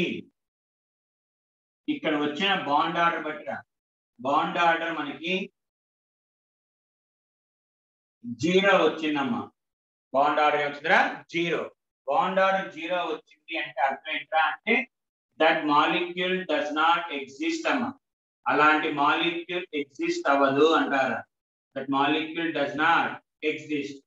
ఇక్కడ వచ్చిన బాండ్ ఆర్డర్ బట్టి బాండ్ ఆర్డర్ మనకి జీరో వచ్చిందమ్మా బాండ్ ఆర్డర్ వచ్చిందిరా జీరో బాండ్ ఆర్డర్ జీరో వచ్చింది అంటే అర్థం ఏంటా అంటే that molecule does not exist అమ్మా అలాంటి మాలిక్యూల్ ఎగ్జిస్ట్ అవ్వదు అంటారా that molecule does not exist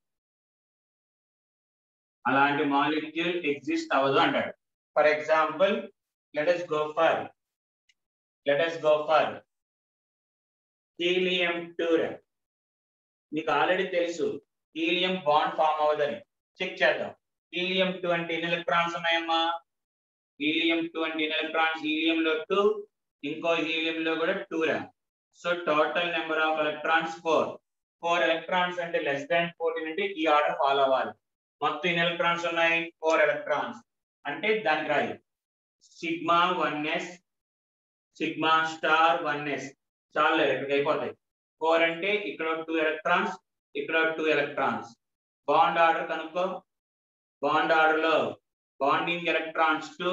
అలాంటి మాలిక్యూల్ ఎగ్జిస్ట్ అవ్వదు అంటాడు for example let us go for let us go for helium టూర్ నీకు ఆల్రెడీ తెలుసు హీలియం బాండ్ ఫామ్ అవ్వదని చెక్ చేద్దాం హీలియం టూ అంటే ఎన్ని ఎలక్ట్రాన్స్ ఉన్నాయమ్మా హీలియం టూ అంటే ఎన్ని ఎలక్ట్రాన్స్ హీలియం లో టూ ఇంకో హీలియం లో కూడా టూ రా so total number of electrons four four electrons అంటే లెస్ దాన్ ఫోర్టీన్ అంటే ఈ ఆర్డర్ ఫాలో అవ్వాలి మొత్తం ఎన్ని ఎలక్ట్రాన్స్ ఉన్నాయి ఫోర్ ఎలక్ట్రాన్స్ అంటే దానికి రాయి sigma one s sigma star one s చాలా ఎలక్ట్రిక్ అయిపోతాయి ఫోర్ అంటే ఇక్కడ టూ ఎలక్ట్రాన్స్ ఇక్కడ టూ ఎలక్ట్రాన్స్ బాండ్ ఆర్డర్ కనుక్కో బాండ్ ఆర్డర్ లో bonding electrons to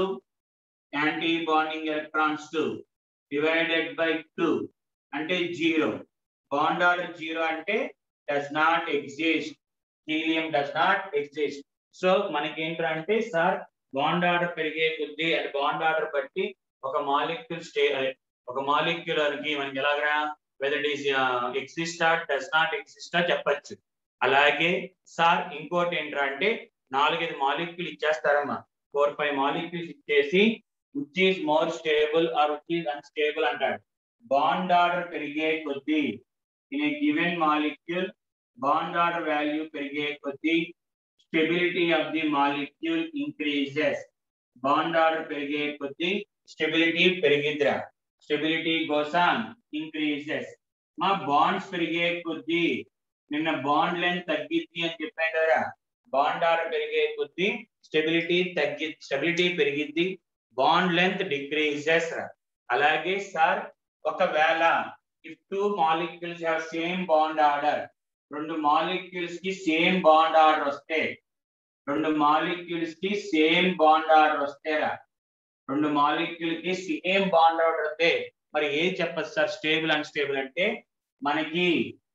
anti bonding electrons to divided by two అంటే జీరో బాండ్ ఆర్డర్ జీరో అంటే does not exist helium does not exist so మనకి ఏంటంటే సార్ బాండ్ ఆర్డర్ పెరిగే కొద్దీ అంటే బాండ్ ఆర్డర్ బట్టి ఒక మాలిక్యూల్ స్టే ఒక మాలిక్యూల్ కి మనకి ఎలాగా వెదర్ ఇట్ ఈస్ ఎగ్జిస్టా డస్ నాట్ ఎగ్జిస్టా చెప్పచ్చు అలాగే సార్ ఇంకోటి ఏంటంటే నాలుగైదు మాలిక్యూల్ ఇచ్చేస్తారమ్మా ఫోర్ ఫైవ్ మాలిక్యూల్స్ ఇచ్చేసి which is more stable or which is unstable అంటాడు బాండ్ ఆర్డర్ పెరిగే కొద్దీ in a given molecule bond order value పెరిగే కొద్దీ stability of the molecule increases bond order పెరిగే కొద్దీ స్టెబిలిటీ పెరిగిద్రా స్టెబిలిటీ గోసాన్ ఇంక్రీజెస్ మా బాండ్స్ పెరిగే కొద్దీ నిన్న బాండ్ లెంత్ తగ్గిద్ది అని చెప్పాను కదా బాండ్ ఆర్డర్ పెరిగే కొద్దీ స్టెబిలిటీ తగ్గి స్టెబిలిటీ పెరిగిద్ది బాండ్ లెంత్ డిక్రీజెస్ అలాగే సార్ ఒకవేళ if two molecules have same bond order రెండు మాలిక్యూల్స్ కి సేమ్ బాండ్ ఆర్డర్ వస్తే రెండు మాలిక్యూల్స్ కి సేమ్ బాండ్ ఆర్డర్ వస్తేరా రెండు మాలిక్యూల్ కి సేమ్ బాండ్ ఆర్డర్ వస్తే మరి ఏం చెప్పచ్చు సార్ స్టేబుల్ అండ్ స్టేబుల్ అంటే మనకి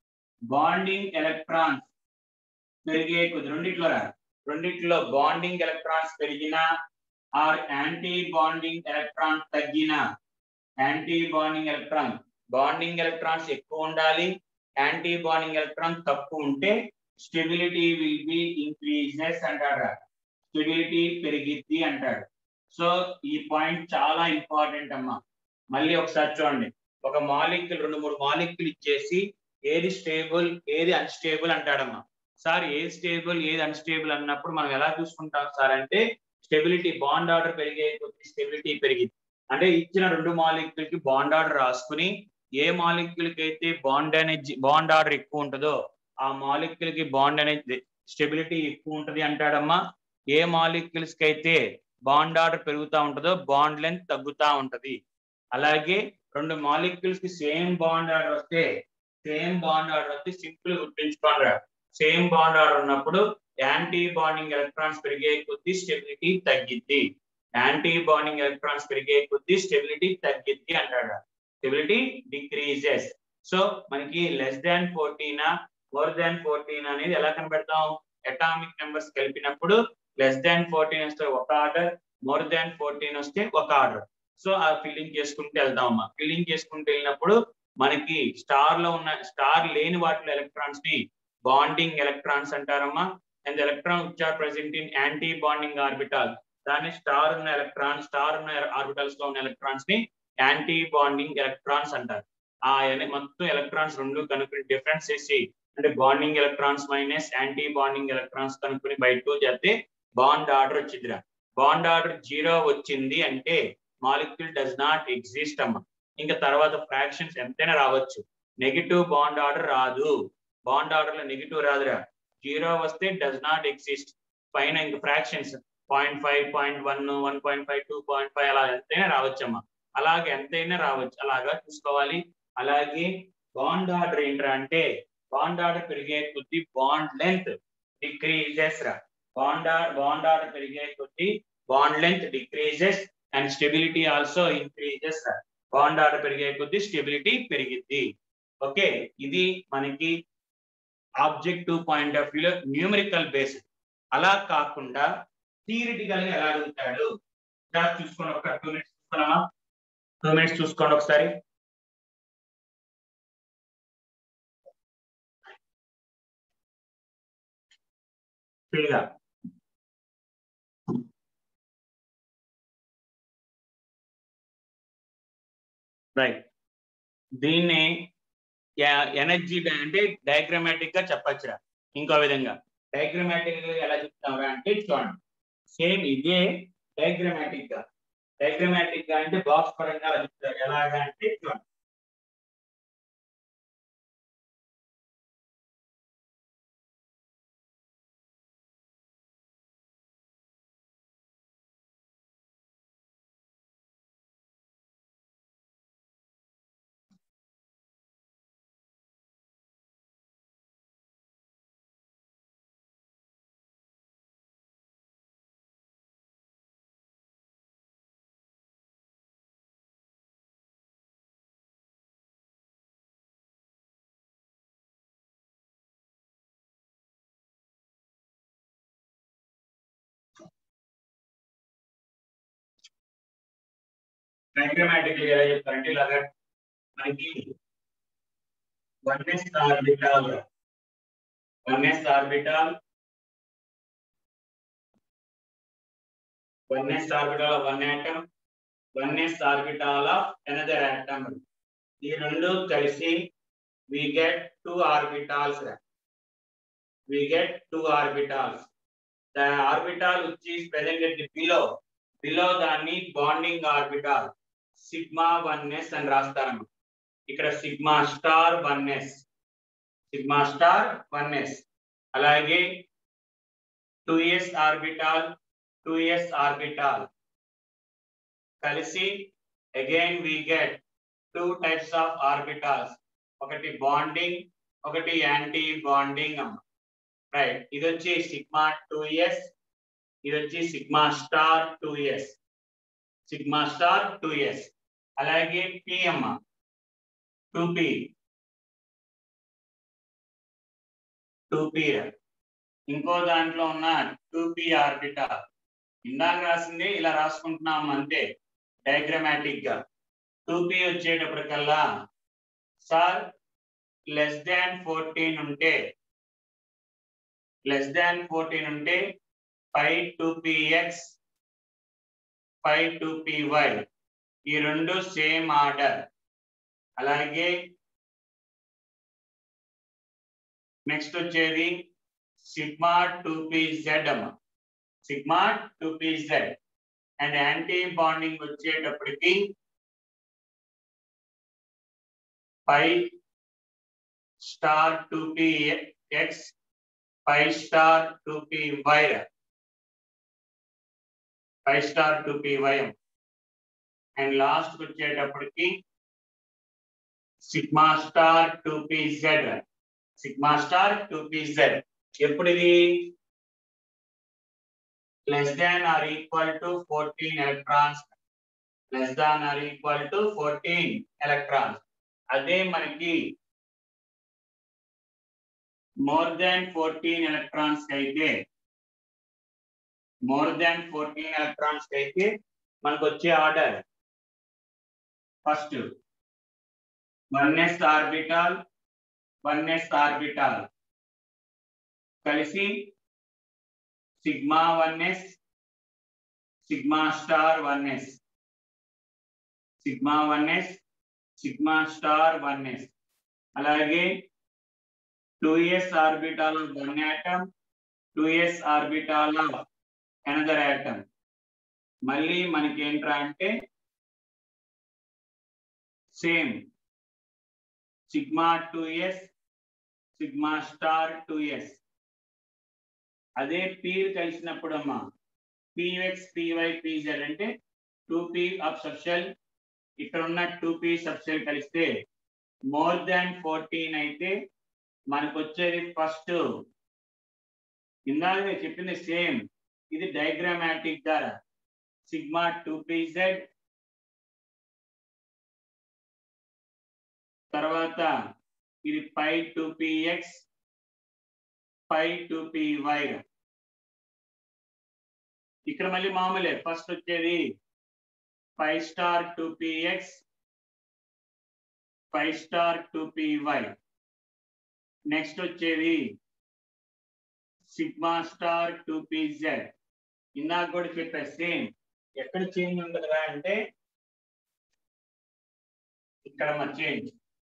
బాండింగ్ ఎలక్ట్రాన్స్ పెరిగే కొద్ది రెండిట్లో రా రెండిట్లో బాండింగ్ ఎలక్ట్రాన్స్ పెరిగినా ఆర్ యాంటీ బాండింగ్ ఎలక్ట్రాన్స్ తగ్గినా anti bonding electron bonding electrons ఎక్కువ ఉండాలి యాంటీ బాండింగ్ ఎలక్ట్రాన్ తక్కువ ఉంటే స్టెబిలిటీ విల్ బి ఇంక్రీజెస్ అంటాడు స్టెబిలిటీ పెరిగిద్ది అంటాడు సో ఈ పాయింట్ చాలా ఇంపార్టెంట్ అమ్మా మళ్ళీ ఒకసారి చూడండి ఒక మాలిక్యూల్ రెండు మూడు మాలిక్యూల్ ఇచ్చేసి ఏది స్టేబుల్ ఏది అన్స్టేబుల్ అంటాడమ్మా సార్ ఏది స్టేబుల్ ఏది అన్స్టేబుల్ అన్నప్పుడు మనం ఎలా చూసుకుంటాం సార్ అంటే స్టెబిలిటీ బాండ్ ఆర్డర్ పెరిగే కొద్ది స్టెబిలిటీ పెరిగింది అంటే ఇచ్చిన రెండు మాలిక్యూల్ కి బాండ్ ఆర్డర్ రాసుకుని ఏ మాలిక్యూల్ కి అయితే బాండ్ అనేది బాండ్ ఆర్డర్ ఎక్కువ ఉంటుందో ఆ మాలిక్యూల్ కి బాండ్ అనేది స్టెబిలిటీ ఎక్కువ ఉంటది అంటాడమ్మా ఏ మాలిక్యూల్స్ కి అయితే బాండ్ ఆర్డర్ పెరుగుతూ ఉంటుందో బాండ్ లెంత్ తగ్గుతూ ఉంటది అలాగే రెండు మాలిక్యూల్స్ కి సేమ్ బాండ్ ఆర్డర్ వస్తే సేమ్ బాండ్ ఆర్డర్ వస్తే సింపుల్ గుర్తుంచుకోండి సేమ్ బాండ్ ఆర్డర్ ఉన్నప్పుడు యాంటీ బాండింగ్ ఎలక్ట్రాన్స్ పెరిగే కొద్దీ స్టెబిలిటీ తగ్గిద్ది యాంటీ బాండింగ్ ఎలక్ట్రాన్స్ పెరిగే కొద్దీ స్టెబిలిటీ తగ్గిద్ది అంటాడు స్టెబిలిటీ డిక్రీజెస్ సో మనకి less than fourteen more than fourteen అనేది ఎలా కనబెడతాం అటామిక్ నెంబర్స్ కలిపినప్పుడు లెస్ దాన్ ఫోర్టీన్ వస్తే ఒక ఆర్డర్ మోర్ దాన్ ఫోర్టీన్ వస్తే ఒక ఆర్డర్ సో ఆ ఫిల్లింగ్ చేసుకుంటూ వెళ్దాం అమ్మా ఫిల్లింగ్ చేసుకుంటూ వెళ్ళినప్పుడు మనకి స్టార్ లో ఉన్న స్టార్ లేని వాటిలో ఎలక్ట్రాన్స్ ని బాండింగ్ ఎలక్ట్రాన్స్ అంటారమ్మా and electron which are present in anti bonding orbital దాన్ని స్టార్ ఉన్న ఎలక్ట్రాన్ స్టార్ ఉన్న ఆర్బిటల్స్ లో ఉన్న ఎలక్ట్రాన్స్ ని యాంటీ బాండింగ్ ఎలక్ట్రాన్స్ అంటారు ఆ మొత్తం ఎలక్ట్రాన్స్ రెండు కనుక్కుని డిఫరెన్స్ చేసి అంటే bonding electrons minus anti bonding electrons కనుక్కుని బై టూ చేస్తే బాండ్ ఆర్డర్ వచ్చిందిరా బాండ్ ఆర్డర్ జీరో వచ్చింది అంటే మాలిక్యూల్ డస్ నాట్ ఎగ్జిస్ట్ అమ్మ ఇంకా తర్వాత ఫ్రాక్షన్స్ ఎంతైనా రావచ్చు నెగిటివ్ బాండ్ ఆర్డర్ రాదు బాండ్ ఆర్డర్ లో నెగిటివ్ రాదురా జీరో వస్తే డస్ నాట్ ఎగ్జిస్ట్ పైన ఇంక fractions point five point one one point five two point five అలా ఎంతైనా రావచ్చమ్మా అలాగే ఎంతైనా రావచ్చు అలాగా చూసుకోవాలి అలాగే బాండ్ ఆర్డర్ ఏంట్రా అంటే బాండ్ ఆర్డర్ పెరిగే కొద్ది బాండ్ లెంత్ డిక్రీజెస్ రా బాండ్ బాండ్ ఆర్డర్ పెరిగే కొద్ది bond length decreases and stability also increases రా బాండ్ ఆర్డర్ పెరిగే కొద్ది స్టెబిలిటీ పెరిగిద్ది ఓకే ఇది మనకి ఆబ్జెక్టివ్ పాయింట్ ఆఫ్ వ్యూలో న్యూమరికల్ బేస్డ్ అలా కాకుండా థియరిటికల్ గా ఎలా అడుగుతాడు చూసుకోండి ఒక టూ మినిట్స్ చూసుకున్నామా టూ మినిట్స్ చూసుకోండి ఒకసారి స్పీడ్గా రైట్ దీన్ని ఎనర్జీ అంటే డయాగ్రామాటిక్ గా చెప్పచ్చురా ఇంకో విధంగా డయాగ్రామాటిక్ గా ఎలా చెప్తామరా అంటే చూడండి సేమ్ ఇదే డయాగ్రామాటిక్ గా డయాగ్రామాటిక్ గా అంటే బాక్స్ పరంగా అలా చెప్తారు ఎలాగా అంటే చూడండి డైగ్రామాటిక్ ఎలా చెప్తారంటే ఇలాగా మనకి one s orbital one s orbital one s orbital one atom one s orbital of another atom ఈ రెండు కలిసి we get two orbitals we get two orbitals the orbital which is present at the below below దాన్ని bonding orbital sigma one s అని రాస్తారమ్మ ఇక్కడ sigma star one s sigma star one s అలాగే two s orbital two s orbital కలిసి again we get two types of orbitals ఒకటి బాండింగ్ ఒకటి యాంటీ బాండింగ్ అమ్మ రైట్ ఇది వచ్చి సిగ్మా టూ ఎస్ ఇది వచ్చి sigma star two s sigma star two s అలాగే పి అమ్మ టూ పి టూ పి ఇంకో దాంట్లో ఉన్న టూ పి ఆర్బిటాల్ ఇందాక రాసింది ఇలా రాసుకుంటున్నాం అంతే డయాగ్రామాటిక్ గా టూ పి వచ్చేటప్పటికల్లా సార్ లెస్ దాన్ ఫోర్టీన్ ఉంటే లెస్ దాన్ ఫోర్టీన్ ఉంటే five two p x five two p y ఈ రెండు సేమ్ ఆర్డర్ అలాగే నెక్స్ట్ వచ్చేది సిగ్మా టూ పి జెడ్ అమ్మ sigma two p z and anti bonding వచ్చేటప్పటికి five star two p x five star two p y five star two p y and last వచ్చేటప్పటికి sigma star two p z sigma star two p Z ఎప్పుడు ఇది less than or equal to fourteen electrons less than or equal to fourteen electrons అదే మనకి మోర్ దాన్ ఫోర్టీన్ ఎలక్ట్రాన్స్ అయితే మోర్ దాన్ ఫోర్టీన్ ఎలక్ట్రాన్స్ అయితే మనకు వచ్చే order first one s orbital one s orbital కలిసి sigma one s sigma star one s sigma one s sigma star one s అలాగే two s orbital of one atom two s orbital of another atom మళ్ళీ మనకి ఏంట్రా అంటే same sigma two s sigma star two s అదే పీర్ కలిసినప్పుడు అమ్మా పిఎక్స్ పివై పిజెడ్ అంటే టూ పీ ఆఫ్ సబ్షెల్ ఇక్కడ ఉన్న టూ పీ సబ్షెల్ కలిస్తే మోర్ దాన్ ఫోర్టీన్ అయితే మనకు వచ్చేది ఫస్ట్ ఇందాక నేను చెప్పింది సేమ్ ఇది డయాగ్రామాటిక్ ద్వారా సిగ్మా టూ పిజెడ్ తర్వాత ఇది pi two p x pi two p y ఇక్కడ మళ్ళీ మామూలే ఫస్ట్ వచ్చేది five star two p x five star two p y next వచ్చేది సిగ్మా స్టార్ టూ పిజెడ్ ఇందాక కూడా చెప్పా సేమ్ ఎక్కడ చేంజ్ ఉండదురా అంటే ఇక్కడ మా చేంజ్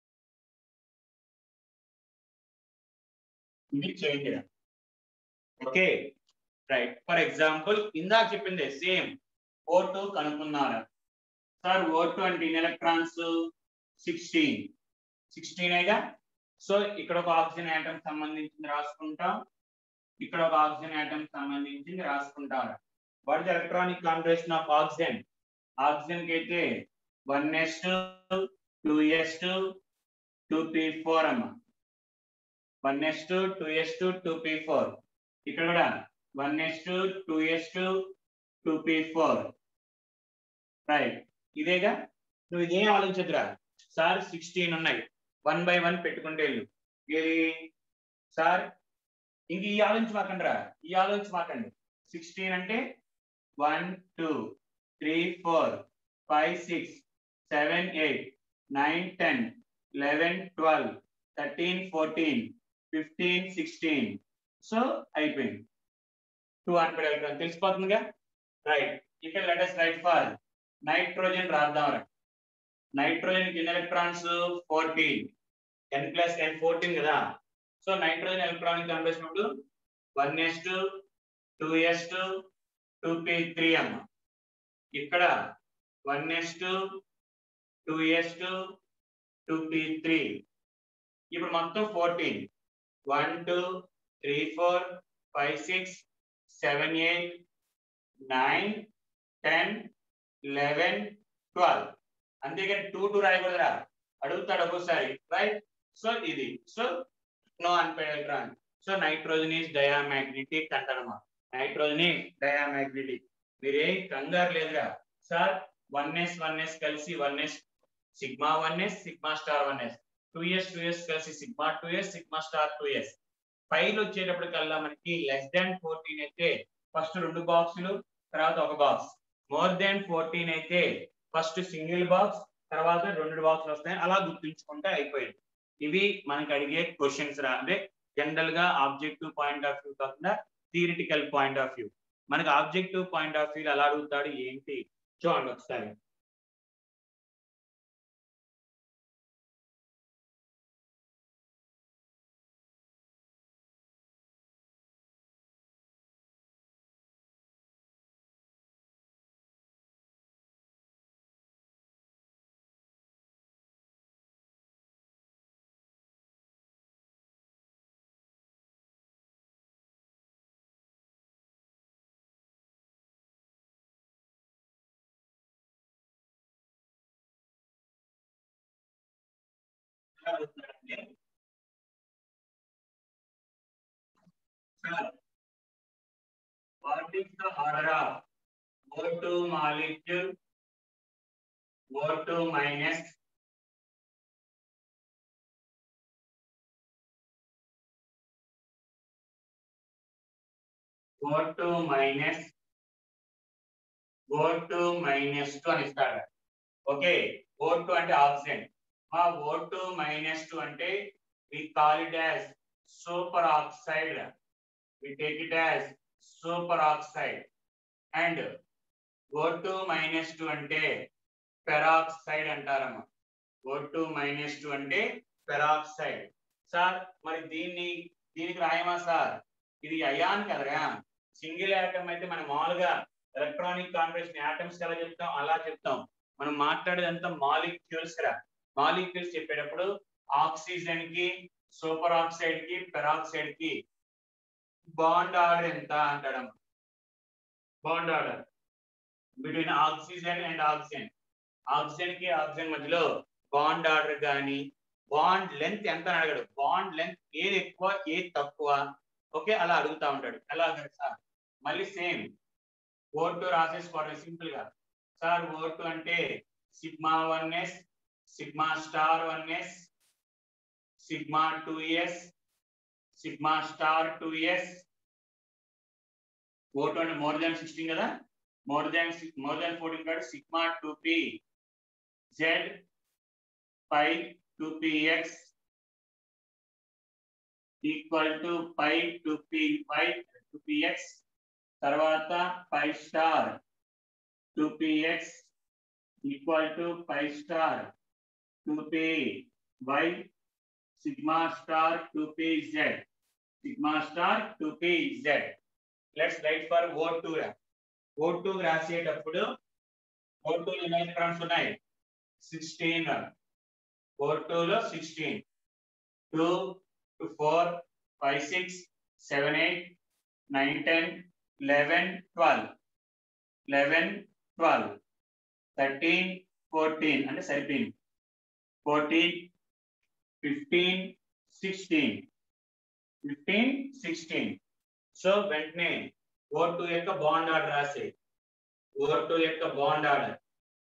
ఇది change okay right for example ఇందాక చెప్పింది సేమ్ ఓ టూ కనుక్కున్నారు సార్ ఓ టూ అంటే ఎన్ని ఎలక్ట్రాన్స్ సిక్స్టీన్ సిక్స్టీనేగా సో ఇక్కడ ఒక ఆక్సిజన్ ఆటం సంబంధించింది రాసుకుంటాం ఇక్కడ ఒక ఆక్సిజన్ ఆటం సంబంధించింది రాసుకుంటారు what the electronic configuration of oxygen oxygen కి అయితే one s two two s two two p four అమ్మ one s two two s two two p four ఇక్కడ కూడా one s two two s two two p four right ఇదేగా నువ్వు ఇదేం ఆలోచించదురా సార్ సిక్స్టీన్ ఉన్నాయి వన్ బై వన్ పెట్టుకుంటే వెళ్ళు ఏది సార్ ఇంక ఈ ఆలోచించమాకండి రా ఈ ఆలోచించమాకండి సిక్స్టీన్ అంటే one two three four five six seven eight nine ten eleven twelve thirteen fourteen fifteen sixteen so అయిపోయింది టూ హండ్రెడ్ ఎలక్ట్రాన్ తెలిసిపోతుందిగా రైట్ ఇక్కడ లెటెస్ట్ రైట్ ఫర్ నైట్రోజన్ రాద్దాం నైట్రోజన్ ఎన్ని electrons fourteen N plus N fourteen కదా సో నైట్రోజన్ ఎలక్ట్రానిక్ కనిపించినప్పుడు one s two two s two two p three అమ్మ ఇక్కడ one s two two s two two p three ఇప్పుడు మొత్తం fourteen one two three four five six seven eight nine ten eleven twelve అంతేగాని టూ టూ రాయకూడదురా అడుగుతాడు ఒక్కోసారి రైట్ సో ఇది so no unpaired electron so nitrogen is diamagnetic అంటారమ్మా నైట్రోజన్ ఈస్ డయామాగ్నెటిక్ మీరేం కంగారు లేదురా sir one s one s కలిసి one s sigma one s sigma star one s two years two s కలిసి sigma two s sigma star two s ఫైల్ వచ్చేటప్పటికల్లా మనకి లెస్ దాన్ ఫోర్టీన్ అయితే ఫస్ట్ రెండు బాక్సులు తర్వాత ఒక బాక్స్ మోర్ దాన్ ఫోర్టీన్ అయితే ఫస్ట్ సింగిల్ బాక్స్ తర్వాత రెండు బాక్సులు వస్తాయి అలా గుర్తుంచుకుంటే అయిపోయింది ఇవి మనకి అడిగే క్వశ్చన్స్ రా అంటే జనరల్ గా ఆబ్జెక్టివ్ పాయింట్ ఆఫ్ వ్యూ కాకుండా థియరిటికల్ పాయింట్ ఆఫ్ వ్యూ మనకి ఆబ్జెక్టివ్ పాయింట్ ఆఫ్ వ్యూ ఎలా అడుగుతాడు ఏంటి చూడండి ఒకసారి ఎలా అడుగుతాడంటే sir what is the order of O2 molecule O2 minus O2 minus O2 minus 2 అని ఇస్తాడు ఓకే O2 అంటే ఆక్సిజన్ మా O2 మైనస్ టూ అంటే we call it as super oxide we take it as super oxide and O2 minus two అంటే పెరాక్సైడ్ అంటారమ్మా O2 మైనస్ టూ అంటే పెరాక్సైడ్ సార్ మరి దీన్ని దీనికి రాయమా సార్ ఇది అయాన్ కదరా సింగిల్ ఆటమ్ అయితే మనం మామూలుగా ఎలక్ట్రానిక్ కాన్ఫిగరేషన్ ఆటమ్స్ ఎలా చెప్తాం అలా చెప్తాం మనం మాట్లాడేదంతా మాలిక్యూల్స్ రా మాలిక్యూల్స్ చెప్పేటప్పుడు ఆక్సిజన్ కి సూపర్ ఆక్సైడ్ కి పెరాక్సైడ్ కి బాండ్ ఆర్డర్ ఎంత అంటాడు bond order between oxygen and oxygen oxygen కి ఆక్సిజన్ మధ్యలో బాండ్ ఆర్డర్ కానీ బాండ్ లెంత్ ఎంత అని అడగడు బాండ్ లెంత్ ఏది ఎక్కువ ఏది తక్కువ ఓకే అలా అడుగుతా ఉంటాడు ఎలా సార్ మళ్ళీ సేమ్ ఓ టూ రాసేసుకోవడం సింపుల్ గా సార్ ఓ టూ అంటే sigma one s sigma star one s sigma two s sigma star two s O two అంటే మోర్ దాన్ సిక్స్టీన్ కదా more than more than fourteen కాదు sigma two p z pi two p x equal to pi two p pi two p x తర్వాత pi star two p x equal to pi star two p y sigma star two p z sigma star two p z let's write for O two O two రాసేటప్పుడు ఓ టూ ఎన్ని ఎలక్ట్రాన్స్ ఉన్నాయి సిక్స్టీన్ ఓ టూలో sixteen two two four five six seven eight nine ten eleven twelve eleven twelve thirteen fourteen అంటే సరిపోయింది fourteen fifteen sixteen fifteen sixteen so వెంటనే ఓ టూ యొక్క బాండ్ ఆర్డర్ రాసే ఓ టూ యొక్క బాండ్ ఆర్డర్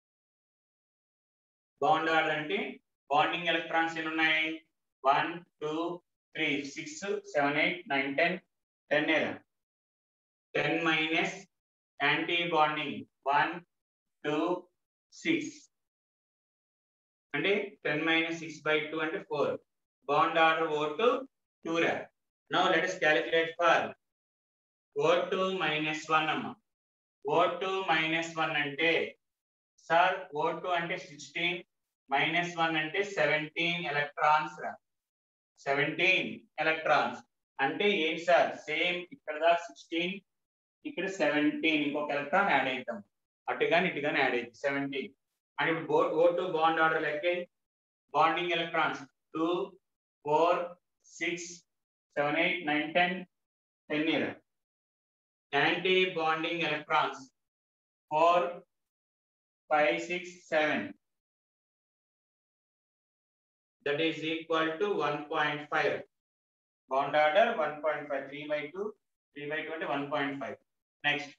బాండ్ ఆర్డర్ అంటే బాండింగ్ ఎలక్ట్రాన్స్ ఎన్ని ఉన్నాయి one two three six seven eight nine ten ten ఏదా ten minus anti antibonding one two six అంటే ten minus six by two అంటే four bond order O two two రా now let us calculate for O two minus one అమ్మ ఓ టూ మైనస్ వన్ అంటే సార్ ఓ టూ అంటే సిక్స్టీన్ మైనస్ వన్ అంటే సెవెంటీన్ ఎలక్ట్రాన్స్ రా సెవెంటీన్ ఎలక్ట్రాన్స్ అంటే ఏంటి సార్ సేమ్ ఇక్కడ దాకా సిక్స్టీన్ ఇక్కడ సెవెంటీన్ ఇంకొక ఎలక్ట్రాన్ యాడ్ అవుతాం అటు కానీ ఇటు కానీ యాడ్ అవుతుంది సెవెంటీన్ అండ్ ఇప్పుడు ఓ టూ బాండ్ ఆర్డర్ లెక్క bonding electrons two four six seven eight nine ten ten ఇయర్ anti bonding electrons four five six seven that is equal to 1.5 bond order 1.5 3 by 2 3 by 2 అంటే 1.5 next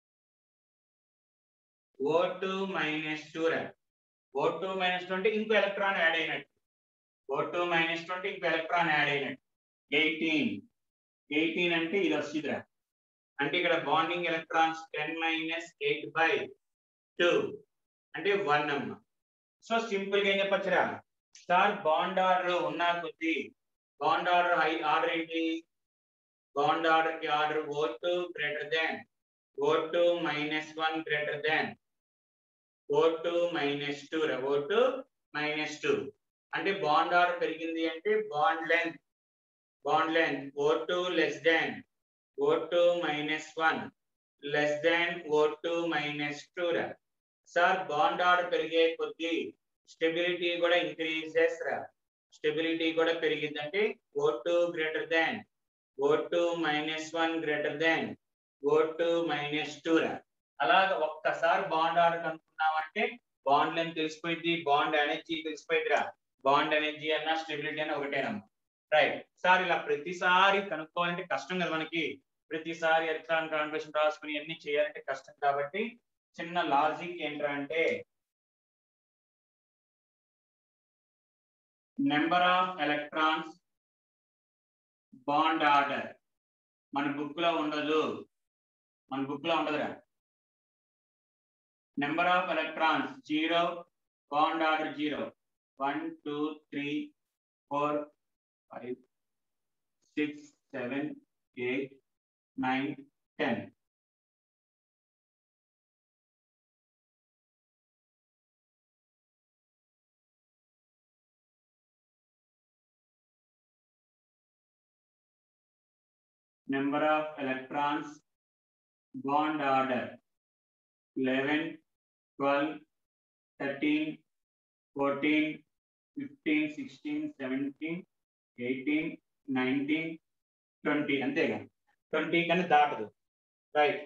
O2 minus 2 రా O2 minus 20 ఇంకో ఎలక్ట్రాన్ యాడ్ అయినట్టు O2 minus 20 ఇంకో ఎలక్ట్రాన్ యాడ్ అయినట్టు 18 18 అంటే ఇది వస్తుందిరా అంటే ఇక్కడ బాండింగ్ ఎలక్ట్రాన్స్ 10 మైనస్ 8 బై 2 అంటే 1 అమ్మ సో సింపుల్ గా ఏం చెప్పొచ్చురా సార్ బాండ్ ఆర్డర్ ఉన్నా కొద్ది బాండ్ ఆర్డర్ హై ఆర్డర్ ఏంటి బాండ్ ఆర్డర్ కి order O two greater than O two minus one greater than O two minus two O two minus two అంటే బాండ్ ఆర్డర్ పెరిగింది అంటే bond length bond length O two less than O two minus one less than O two minus two sir bond order పెరిగే కొద్దీ స్టెబిలిటీ కూడా ఇంక్రీజ్ చేస్తారా స్టెబిలిటీ కూడా పెరిగిందంటే O two greater than O two minus one greater than O two minus two రా అలాగ ఒక్కసారి బాండ్ ఆర్డర్ కనుక్కున్నామంటే బాండ్ లెంత్ తెలిసిపోయింది బాండ్ ఎనర్జీ తెలిసిపోయిందిరా బాండ్ ఎనర్జీ అన్న స్టెబిలిటీ అన్న ఒకటేనమ్మా రైట్ సార్ ఇలా ప్రతిసారి కనుక్కోవాలంటే కష్టం కదా మనకి ప్రతిసారి ఎలక్ట్రాన్ కాన్ఫిగరేషన్ రాసుకుని అన్ని చేయాలంటే కష్టం కాబట్టి చిన్న లాజిక్ ఏంట్రా అంటే number of electrons bond order మన బుక్ లో ఉండదు మన బుక్ లో ఉండదురా number of electrons zero bond order zero one two three four five six seven eight nine ten number of electrons bond order 11 12 13 14 15 16 17 18 19 20 అంతేగా 20 కన్నా దాటదు రైట్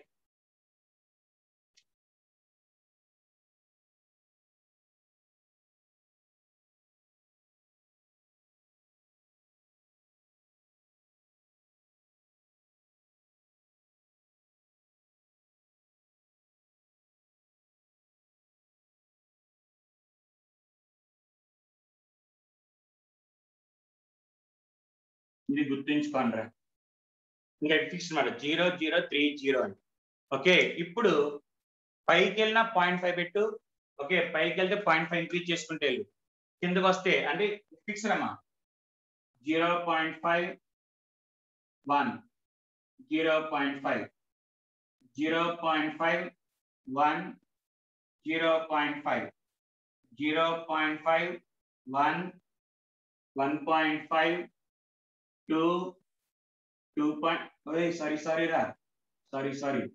ఇది గుర్తుంచుకోండి ఇంకా ఫిక్స్ అనమాట జీరో జీరో త్రీ జీరో అని ఓకే ఇప్పుడు పైకి వెళ్ళిన పాయింట్ ఫైవ్ పెట్టు ఓకే పైకి వెళ్తే పాయింట్ ఫైవ్ ఇంక్రీజ్ చేసుకుంటే వెళ్ళు కిందకు వస్తే అంటే ఫిక్స్ అమ్మా zero point five one zero point five zero point five one zero point five zero point five one one point five two two point ఓయ్ సారీ సారీ రా సారీ సారీ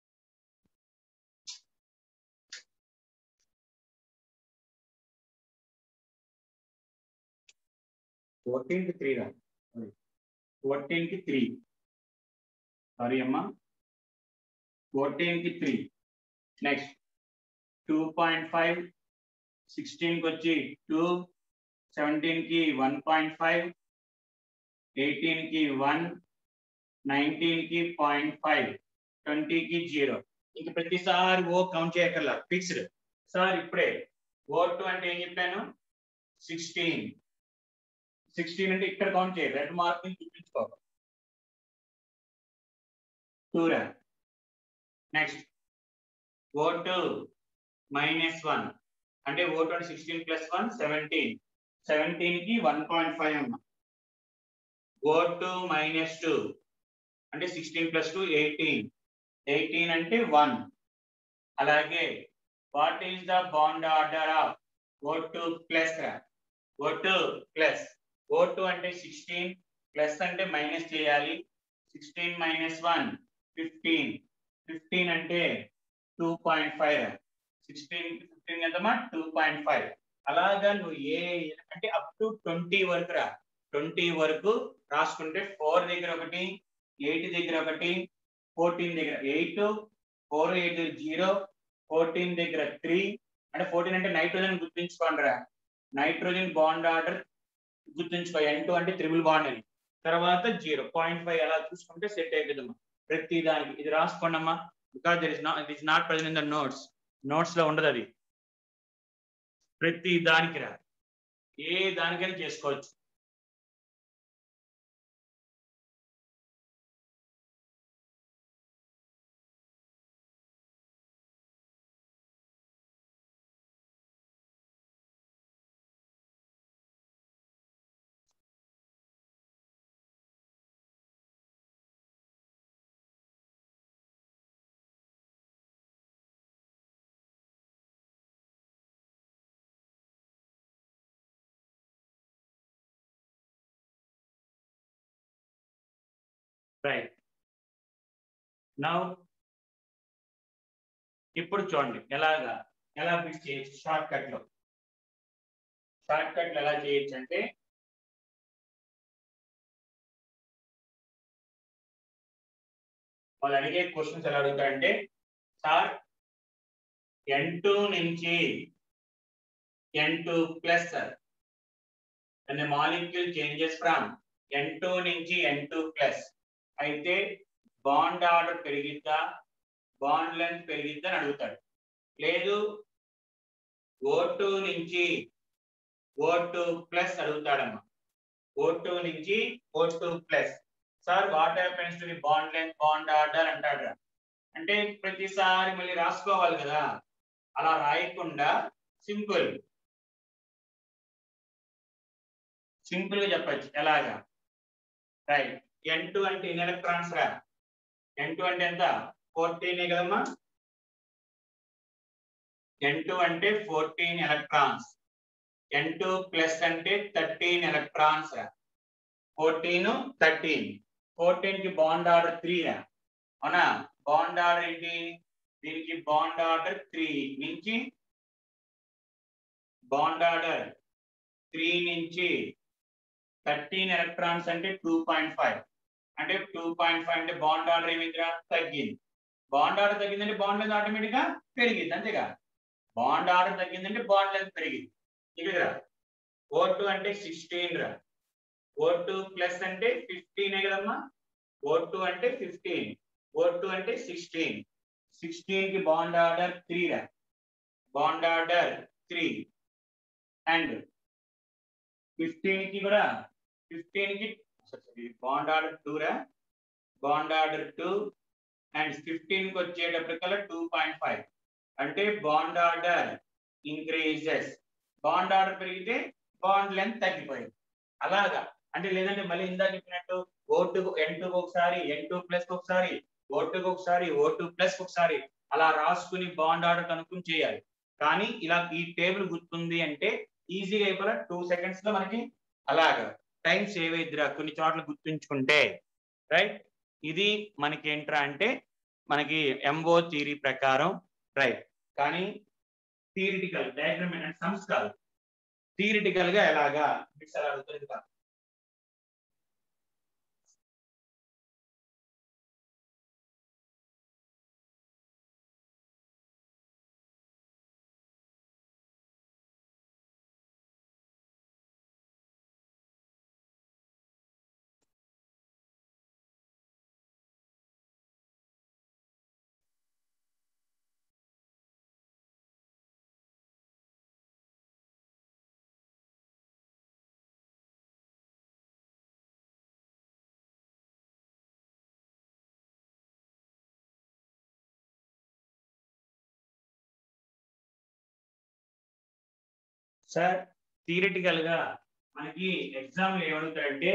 ఫోర్టీన్ కి త్రీ రా ఫోర్టీన్ కి త్రీ సారీ అమ్మా ఫోర్టీన్ కి three next two point five sixteen కి వచ్చి టూ సెవెంటీన్ కి వన్ పాయింట్ ఫైవ్ ఎయిటీన్ కి వన్ నైన్టీన్ కి పాయింట్ ఫైవ్ ట్వంటీ కి జీరో ఇంక ప్రతిసారి ఓ కౌంట్ చేయక్కర్లా ఫిక్స్డ్ సార్ ఇప్పుడే ఓ టూ అంటే ఏం చెప్పాను సిక్స్టీన్ సిక్స్టీన్ అంటే ఇక్కడ కౌంట్ చేయ రెడ్ మార్క్ ని చూపించుకో టూ రా next O two minus one అంటే ఓ టూ అంటే sixteen plus one seventeen seventeen కి వన్ పాయింట్ ఫైవ్ అమ్మా ఓ టూ మైనస్ టూ అంటే sixteen plus two eighteen eighteen అంటే వన్ అలాగే what is the bond order of O two plus O two plus O two అంటే సిక్స్టీన్ ప్లస్ అంటే మైనస్ చేయాలి sixteen minus one fifteen fifteen అంటే two point five sixteen fifteen ఎంతమా two point five అలాగా నువ్వు ఏ అంటే అప్ టు ట్వంటీ వరకు రా ట్వంటీ వరకు రాసుకుంటే ఫోర్ దగ్గర ఒకటి ఎయిట్ దగ్గర ఒకటి ఫోర్టీన్ దగ్గర eight four eight zero fourteen దగ్గర త్రీ అంటే ఫోర్టీన్ అంటే నైట్రోజన్ గుర్తుంచుకోండి రా నైట్రోజన్ బాండ్ ఆర్డర్ గుర్తుంచుకో ఎన్ టూ అంటే త్రిబుల్ బాండ్ అని తర్వాత జీరో పాయింట్ ఫైవ్ అలా చూసుకుంటే సెట్ అవుతుందమ్మా ప్రతి దానికి ఇది రాసుకోండి అమ్మా because there is not it is not present in the notes notes లో ఉండదు అది ప్రతి దానికి రా ఏ దానికైనా చేసుకోవచ్చు రైట్ నౌ ఇప్పుడు చూడండి ఎలాగా ఎలా ఫిక్స్ చేయొచ్చు షార్ట్ కట్ లో షార్ట్ కట్ లో ఎలా చేయొచ్చు అంటే వాళ్ళు అడిగే క్వశ్చన్స్ ఎలా అడుగుతారంటే సార్ ఎన్ టూ నుంచి N two plus and molecule changes from N two నుంచి ఎన్ టూ ప్లస్ అయితే బాండ్ ఆర్డర్ పెరిగిద్దా బాండ్ లెంత్ పెరిగిద్దా అని అడుగుతాడు లేదు ఓ టూ నుంచి ఓ టూ ప్లస్ అడుగుతాడమ్మా ఓ టూ నుంచి O two plus sir what happens to the bond length bond order అంటాడు అంటే ప్రతిసారి మళ్ళీ రాసుకోవాలి కదా అలా రాయకుండా సింపుల్ సింపుల్ గా చెప్పచ్చు ఎలాగా రైట్ ఎన్ టూ అంటే ఎన్ని ఎలక్ట్రాన్స్ రా ఎన్ టూ అంటే ఎంత ఫోర్టీన్ కదమ్మా ఎన్ టూ అంటే fourteen electrons N two plus అంటే థర్టీన్ ఎలక్ట్రాన్స్ రా ఫోర్టీన్ థర్టీన్ ఫోర్టీన్ కి బాండ్ ఆర్డర్ త్రీ రా అవునా బాండ్ ఆర్డర్ ఏంటి దీనికి బాండ్ ఆర్డర్ త్రీ నుంచి బాండ్ ఆర్డర్ త్రీ నుంచి థర్టీన్ ఎలక్ట్రాన్స్ అంటే టూ పాయింట్ ఫైవ్ అంటే టూ పాయింట్ ఫైవ్ అంటే బాండ్ ఆర్డర్ ఏమైందిరా తగ్గింది బాండ్ ఆర్డర్ తగ్గిందంటే బాండ్ లెంత్ ఆటోమేటిక్ గా పెరిగింది అంతేగా బాండ్ ఆర్డర్ తగ్గిందంటే బాండ్ లెంత్ పెరిగింది ఇక్కడ ఓ టూ అంటే సిక్స్టీన్ రా ఓ టూ ప్లస్ అంటే ఫిఫ్టీన్ కదమ్మా ఓ టూ అంటే ఫిఫ్టీన్ ఓ టూ అంటే సిక్స్టీన్ సిక్స్టీన్ కి బాండ్ ఆర్డర్ త్రీ రా bond order three and fifteen కి కూడా ఫిఫ్టీన్ కి బాండ్ ఆర్డర్ టూ రా bond order two and fifteen కి వచ్చేటప్పటికల్లా టూ పాయింట్ ఫైవ్ అంటే bond order increases bond order పెరిగితే బాండ్ లెంత్ తగ్గిపోయింది అలాగా అంటే లేదంటే మళ్ళీ ఇందా చెప్పినట్టు ఓ టూ ఎన్ టూ ఒకసారి ఎన్ టూ ప్లస్ ఒకసారి ఓ టూ ఒకసారి ఓ టూ ప్లస్ ఒకసారి అలా రాసుకుని బాండ్ ఆర్డర్ కనుక్కుని చేయాలి కానీ ఇలా ఈ టేబుల్ గుర్తుంది అంటే ఈజీగా అయిపోయిన టూ సెకండ్స్ లో మనకి అలాగా టైం సేవ్ అయిద్దిరా కొన్ని చోట్ల గుర్తుంచుకుంటే రైట్ ఇది మనకి ఏంట్రా అంటే మనకి ఎంఓ థీరీ ప్రకారం రైట్ కానీ థియరిటికల్ డయాగ్రమ్ అంటే సమ్స్ కాదు థియరిటికల్ గా ఎలాగా బిట్స్ ఎలా అడుగుతుంది కాదు సార్ థియరిటికల్ గా మనకి ఎగ్జామ్ ఏమడుగుతారంటే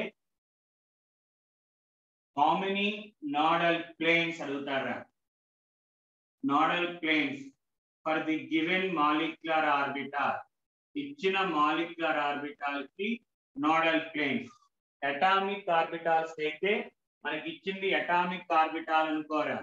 హౌ మెనీ నోడల్ ప్లేన్స్ అడుగుతారా nodal planes for the given molecular orbital ఇచ్చిన మాలిక్యులర్ ఆర్బిటాల్ కి నోడల్ ప్లేన్స్ అటామిక్ ఆర్బిటాల్స్ అయితే మనకి ఇచ్చింది అటామిక్ ఆర్బిటాల్ అనుకోరా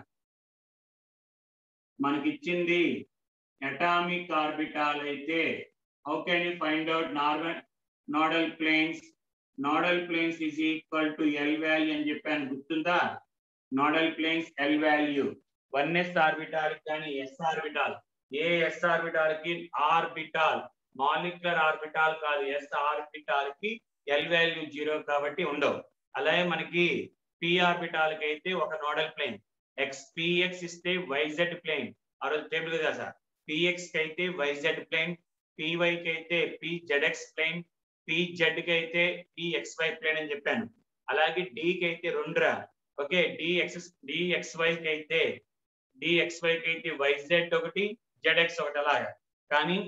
మనకి ఇచ్చింది అటామిక్ ఆర్బిటాల్ అయితే how can you find out normal nodal planes nodal planes is equal to l value అని చెప్పాను గుర్తుందా nodal planes l value one s orbital కానీ ఎస్ ఆర్బిటాల్ ఏ ఎస్ ఆర్బిటాల్ కి ఆర్బిటాల్ మాలిక్యులర్ ఆర్బిటాల్ కాదు ఎస్ ఆర్బిటాల్ కి ఎల్ వాల్యూ జీరో కాబట్టి ఉండవు అలాగే మనకి పి ఆర్బిటాల్ కి అయితే ఒక నోడల్ ప్లేన్ ఎక్స్ పిఎక్స్ ఇస్తే వైజెడ్ ప్లేన్ ఆ రోజు టేబుల్ కదా సార్ పిఎక్స్ కి అయితే వైజెడ్ ప్లేన్ పివై కి అయితే పిజెడ్ఎక్స్ ప్లేన్ పిజెడ్ కి అయితే పిఎక్స్వై ప్లేన్ అని చెప్పాను అలాగే డి కి అయితే రెండురా ఓకే డిఎక్స్ డిఎక్స్వై కి అయితే డిఎక్స్వై కి అయితే వైజెడ్ ఒకటి జెడ్ఎక్స్ ఒకటి అలాగా కానీ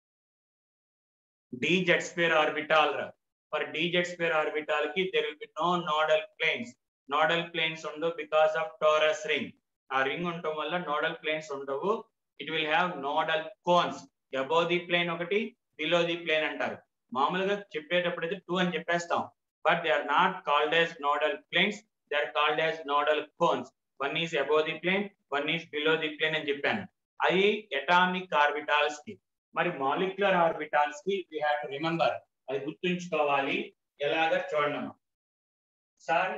డిజెడ్ స్క్వేర్ ఆర్బిటాల్ రా ఫర్ డిజెడ్ స్క్వేర్ ఆర్బిటాల్ కి there will be no nodal planes nodal planes ఉండవు బికాస్ ఆఫ్ టోరస్ రింగ్ ఆ రింగ్ ఉండటం వల్ల నోడల్ ప్లేన్స్ ఉండవు it will have nodal cones above the plane ఒకటి బిలో ది ప్లేన్ అంటారు మామూలుగా చెప్పేటప్పుడు అయితే టూ అని చెప్పేస్తాం but they are not called as nodal planes they are called as nodal cones one is above the plane one is below the plane అని చెప్పాను అవి ఎటామిక్ ఆర్బిటాల్స్ కి మరి మాలిక్యులర్ ఆర్బిటాల్స్ కి వీ హ్యావ్ టు రిమెంబర్ అది గుర్తుంచుకోవాలి ఎలాగ చూడమ్మా sir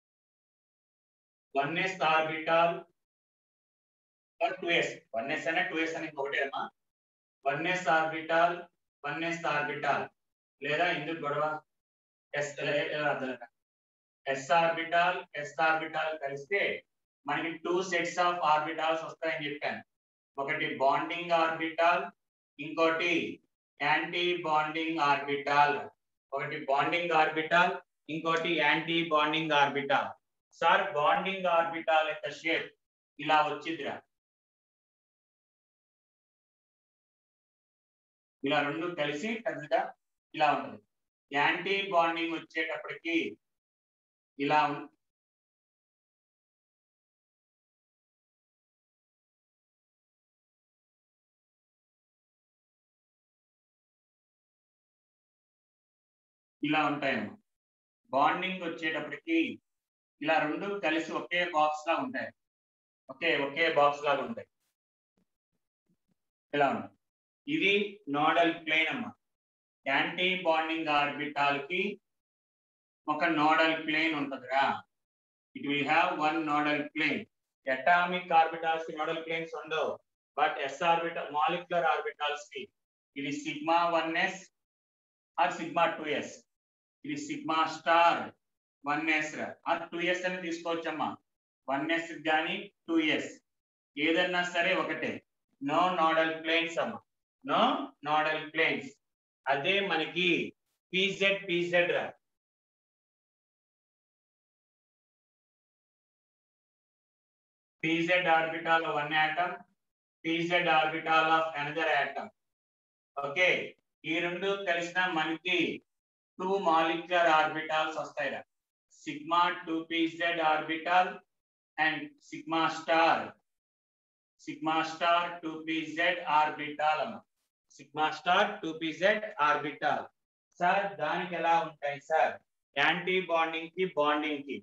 one s orbital or 2s 1s అనే 2s అని ఒకటే అమ్మా 1s ఆర్బిటాల్ 1s ఆర్బిటాల్ లేదా ఎందుకు గొడవ s s orbital s orbital కలిస్తే మనకి టూ సెట్స్ ఆఫ్ ఆర్బిటాల్స్ వస్తాయని చెప్పాను ఒకటి బాండింగ్ ఆర్బిటాల్ ఇంకోటి యాంటీ బాండింగ్ ఆర్బిటాల్ ఒకటి బాండింగ్ ఆర్బిటాల్ ఇంకోటి anti bonding orbital sir bonding orbital యొక్క షేప్ ఇలా వచ్చిందిరా ఇలా రెండు కలిసి పెద్దగా ఇలా ఉంటుంది యాంటీ బాండింగ్ వచ్చేటప్పటికి ఇలా ఉం- ఇలా ఉంటాయమ్మా బాండింగ్ వచ్చేటప్పటికి ఇలా రెండు కలిసి ఒకే బాక్స్ లా ఉంటాయి ఒకే ఒకే బాక్స్ లాగా ఉంటాయి ఇలా ఉంటాయి ఇది నోడల్ ప్లేన్ అమ్మా యాంటీ బాండింగ్ ఆర్బిటాల్ కి ఒక నోడల్ ప్లేన్ ఉంటదిరా it will have one nodal plane atomic orbitals కి నోడల్ ప్లేన్స్ ఉండవు but s orbital molecular orbitals కి ఇది sigma one s or sigma two s ఇది sigma star one s or two s అని తీసుకోవచ్చమ్మా వన్ ఎస్ కానీ టూ ఎస్ ఏదన్నా సరే ఒకటే నో నోడల్ ప్లేన్స్ అమ్మా నో నోడల్ ప్లేన్స్ అదే మనకి పిజెడ్ పిజెడ్ రా p z orbital one atom p z orbital of another atom okay ఈ రెండు కలిసిన మనకి టూ మాలిక్యులర్ ఆర్బిటాల్స్ వస్తాయి రా sigma two p z orbital and sigma star sigma star two p z orbital అన్న sigma star two p z orbital sir దానికి ఎలా ఉంటాయి సార్ యాంటీ బాండింగ్ కి బాండింగ్ కి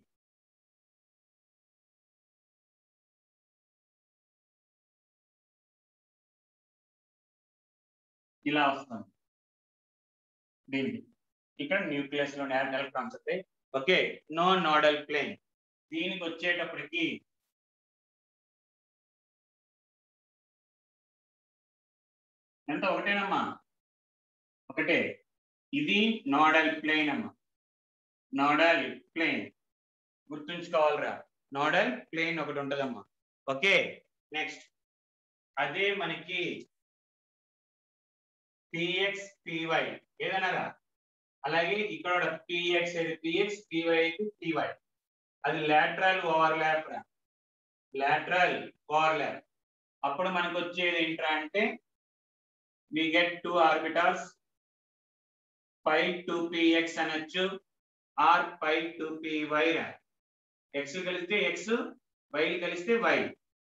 ఇలా వస్తుంది దీనికి ఇక్కడ న్యూక్లియస్ లో ఎలక్ట్రాన్స్ వస్తాయి ఓకే నో నోడల్ ప్లేన్ దీనికి వచ్చేటప్పటికి ఎంత ఒకటేనమ్మా ఒకటే ఇది నోడల్ ప్లేన్ అమ్మా నోడల్ ప్లేన్ గుర్తుంచుకోవాలిరా నోడల్ ప్లేన్ ఒకటి ఉంటదమ్మా ఓకే నెక్స్ట్ అదే మనకి పిఎక్స్ పివై ఏదన్నారా అలాగే ఇక్కడ పిఎక్స్ అయితే పిఎక్స్ పివై అయితే పివై అది లాటరల్ ఓవర్లాప్ రా లాటరల్ ఓవర్లాప్ అప్పుడు మనకు వచ్చేది ఏంట్రా అంటే we get two orbitals pi two p x అనొచ్చు or pi two p y రా ఎక్స్ కలిస్తే ఎక్స్ వై కలిస్తే y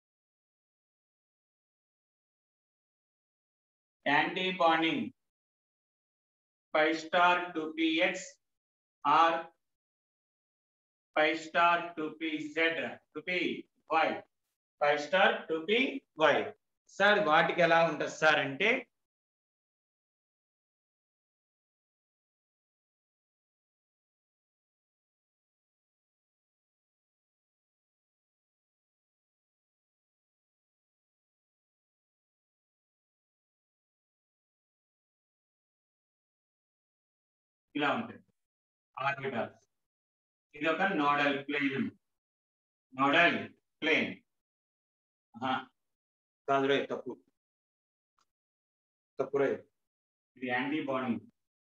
anti bonding pi star two p x or pi star two p z two p y pi star two p y sir వాటికి ఎలా ఉంటుంది సార్ అంటే ఇలా ఉంటుంది ఆర్బిటాల్స్ ఇది ఒక నోడల్ ప్లేన్ నోడల్ ప్లేన్ కాదు రే తప్పు తప్పు రే ఇది యాంటీ బాండింగ్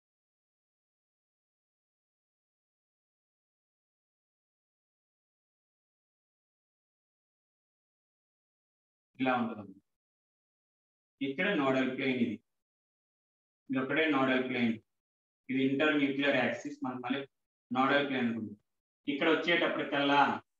ఇలా ఉంటుంది ఇక్కడ నోడల్ ప్లేన్ ఇది ఇది ఒకటే నోడల్ ప్లేన్ ఇది ఇంటర్ న్యూక్లియర్ యాక్సిస్ మనం మళ్ళీ నోడల్ ప్లేన్ అనుకుంటాం ఇక్కడ వచ్చేటప్పటికల్లా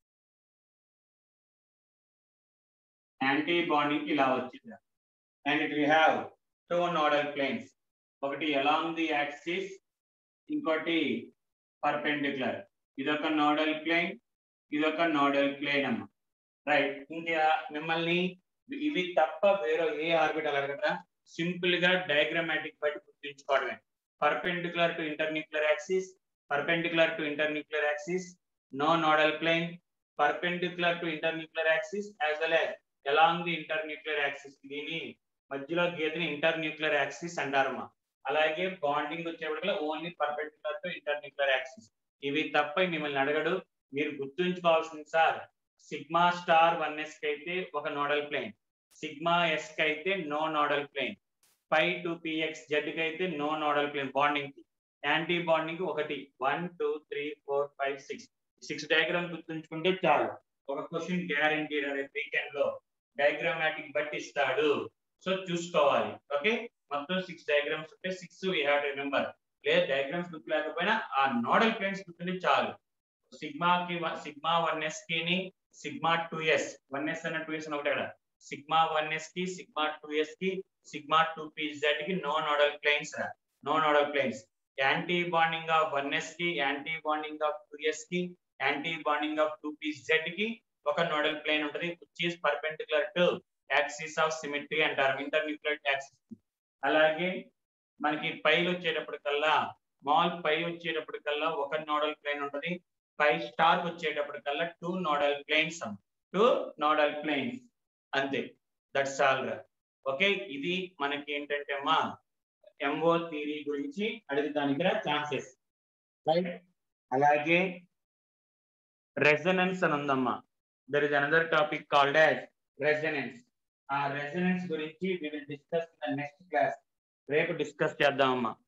యాంటీ బాండింగ్ ఇలా వచ్చింది and it we have two nodal planes ఒకటి అలాంగ్ ది యాక్సిస్ ఇంకోటి పర్పెండిక్యులర్ ఇదొక నోడల్ ప్లేన్ ఇదొక నోడల్ ప్లేన్ అమ్మ రైట్ ఇంకా మిమ్మల్ని ఇవి తప్ప వేరే ఏ ఆర్బిటల్ అడగట సింపుల్ గా డయాగ్రామాటిక్ బట్టి గుర్తుంచుకోవడమే perpendicular to internuclear axis, perpendicular to internuclear axis, no nodal plane, perpendicular to internuclear axis as well as along the internuclear axis. దీని మధ్యలో గీతని ఇంటర్న్యూక్లియర్ యాక్సిస్ అంటారమ్మా అలాగే బాండింగ్ వచ్చేప్పటికల్లా only perpendicular to internuclear axis ఇవి తప్ప మిమ్మల్ని అడగడు మీరు గుర్తుంచుకోవాల్సింది sir sigma star one s కి అయితే ఒక నోడల్ ప్లేన్ సిగ్మా ఎస్ కి అయితే no nodal plane pi two p x z కి అయితే నో నోడల్ ప్లేన్ బాండింగ్ కి యాంటీ బాండింగ్ ఒకటి one two three four five six six diagram గుర్తుంచుకుంటే చాలు ఒక క్వశ్చన్ గ్యారంటీ వీకెండ్ లో డయాగ్రామాటిక్ బట్టి ఇస్తాడు సో చూసుకోవాలి ఓకే మొత్తం సిక్స్ డయాగ్రామ్స్ ఉంటే six we have to remember లేదా డయాగ్రామ్స్ గుర్తు లేకపోయినా ఆ నోడల్ ప్లేన్స్ గుర్తుంటే చాలు సిగ్మాకి సిగ్మా వన్ ఎస్ కి sigma two s one s అన్న టూ ఎస్ అని ఒకటి అక్కడ సిగ్మా వన్ ఎస్ కి సిగ్మా టూ ఎస్ కి సిగ్మా టూ పి జెడ్ కి no nodal planes no nodal planes anti bonding of one s కి anti bonding of two s కి anti bonding of two p z కి ఒక నోడల్ ప్లేన్ ఉంటుంది which is perpendicular to axis of symmetry అంటారు ఇంటర్ న్యూక్లియర్ యాక్సిస్ అలాగే మనకి పైలు వచ్చేటప్పటికల్లా మాల్ పై వచ్చేటప్పటికల్లా ఒక నోడల్ ప్లేన్ ఉంటుంది పై స్టార్ వచ్చేటప్పటికల్లా two nodal planes two nodal planes అంతే దట్స్ ఆల్ ఓకే ఇది మనకి ఏంటంటే అమ్మా ఎంఓ థియరీ గురించి అడుగుతానికి ఛాన్సెస్ రైట్ అలాగే రెజనెన్స్ అని ఉందమ్మా there is another topic called as resonance ఆ రెజనెన్స్ గురించి we will discuss in the next class రేపు డిస్కస్ చేద్దామమ్మా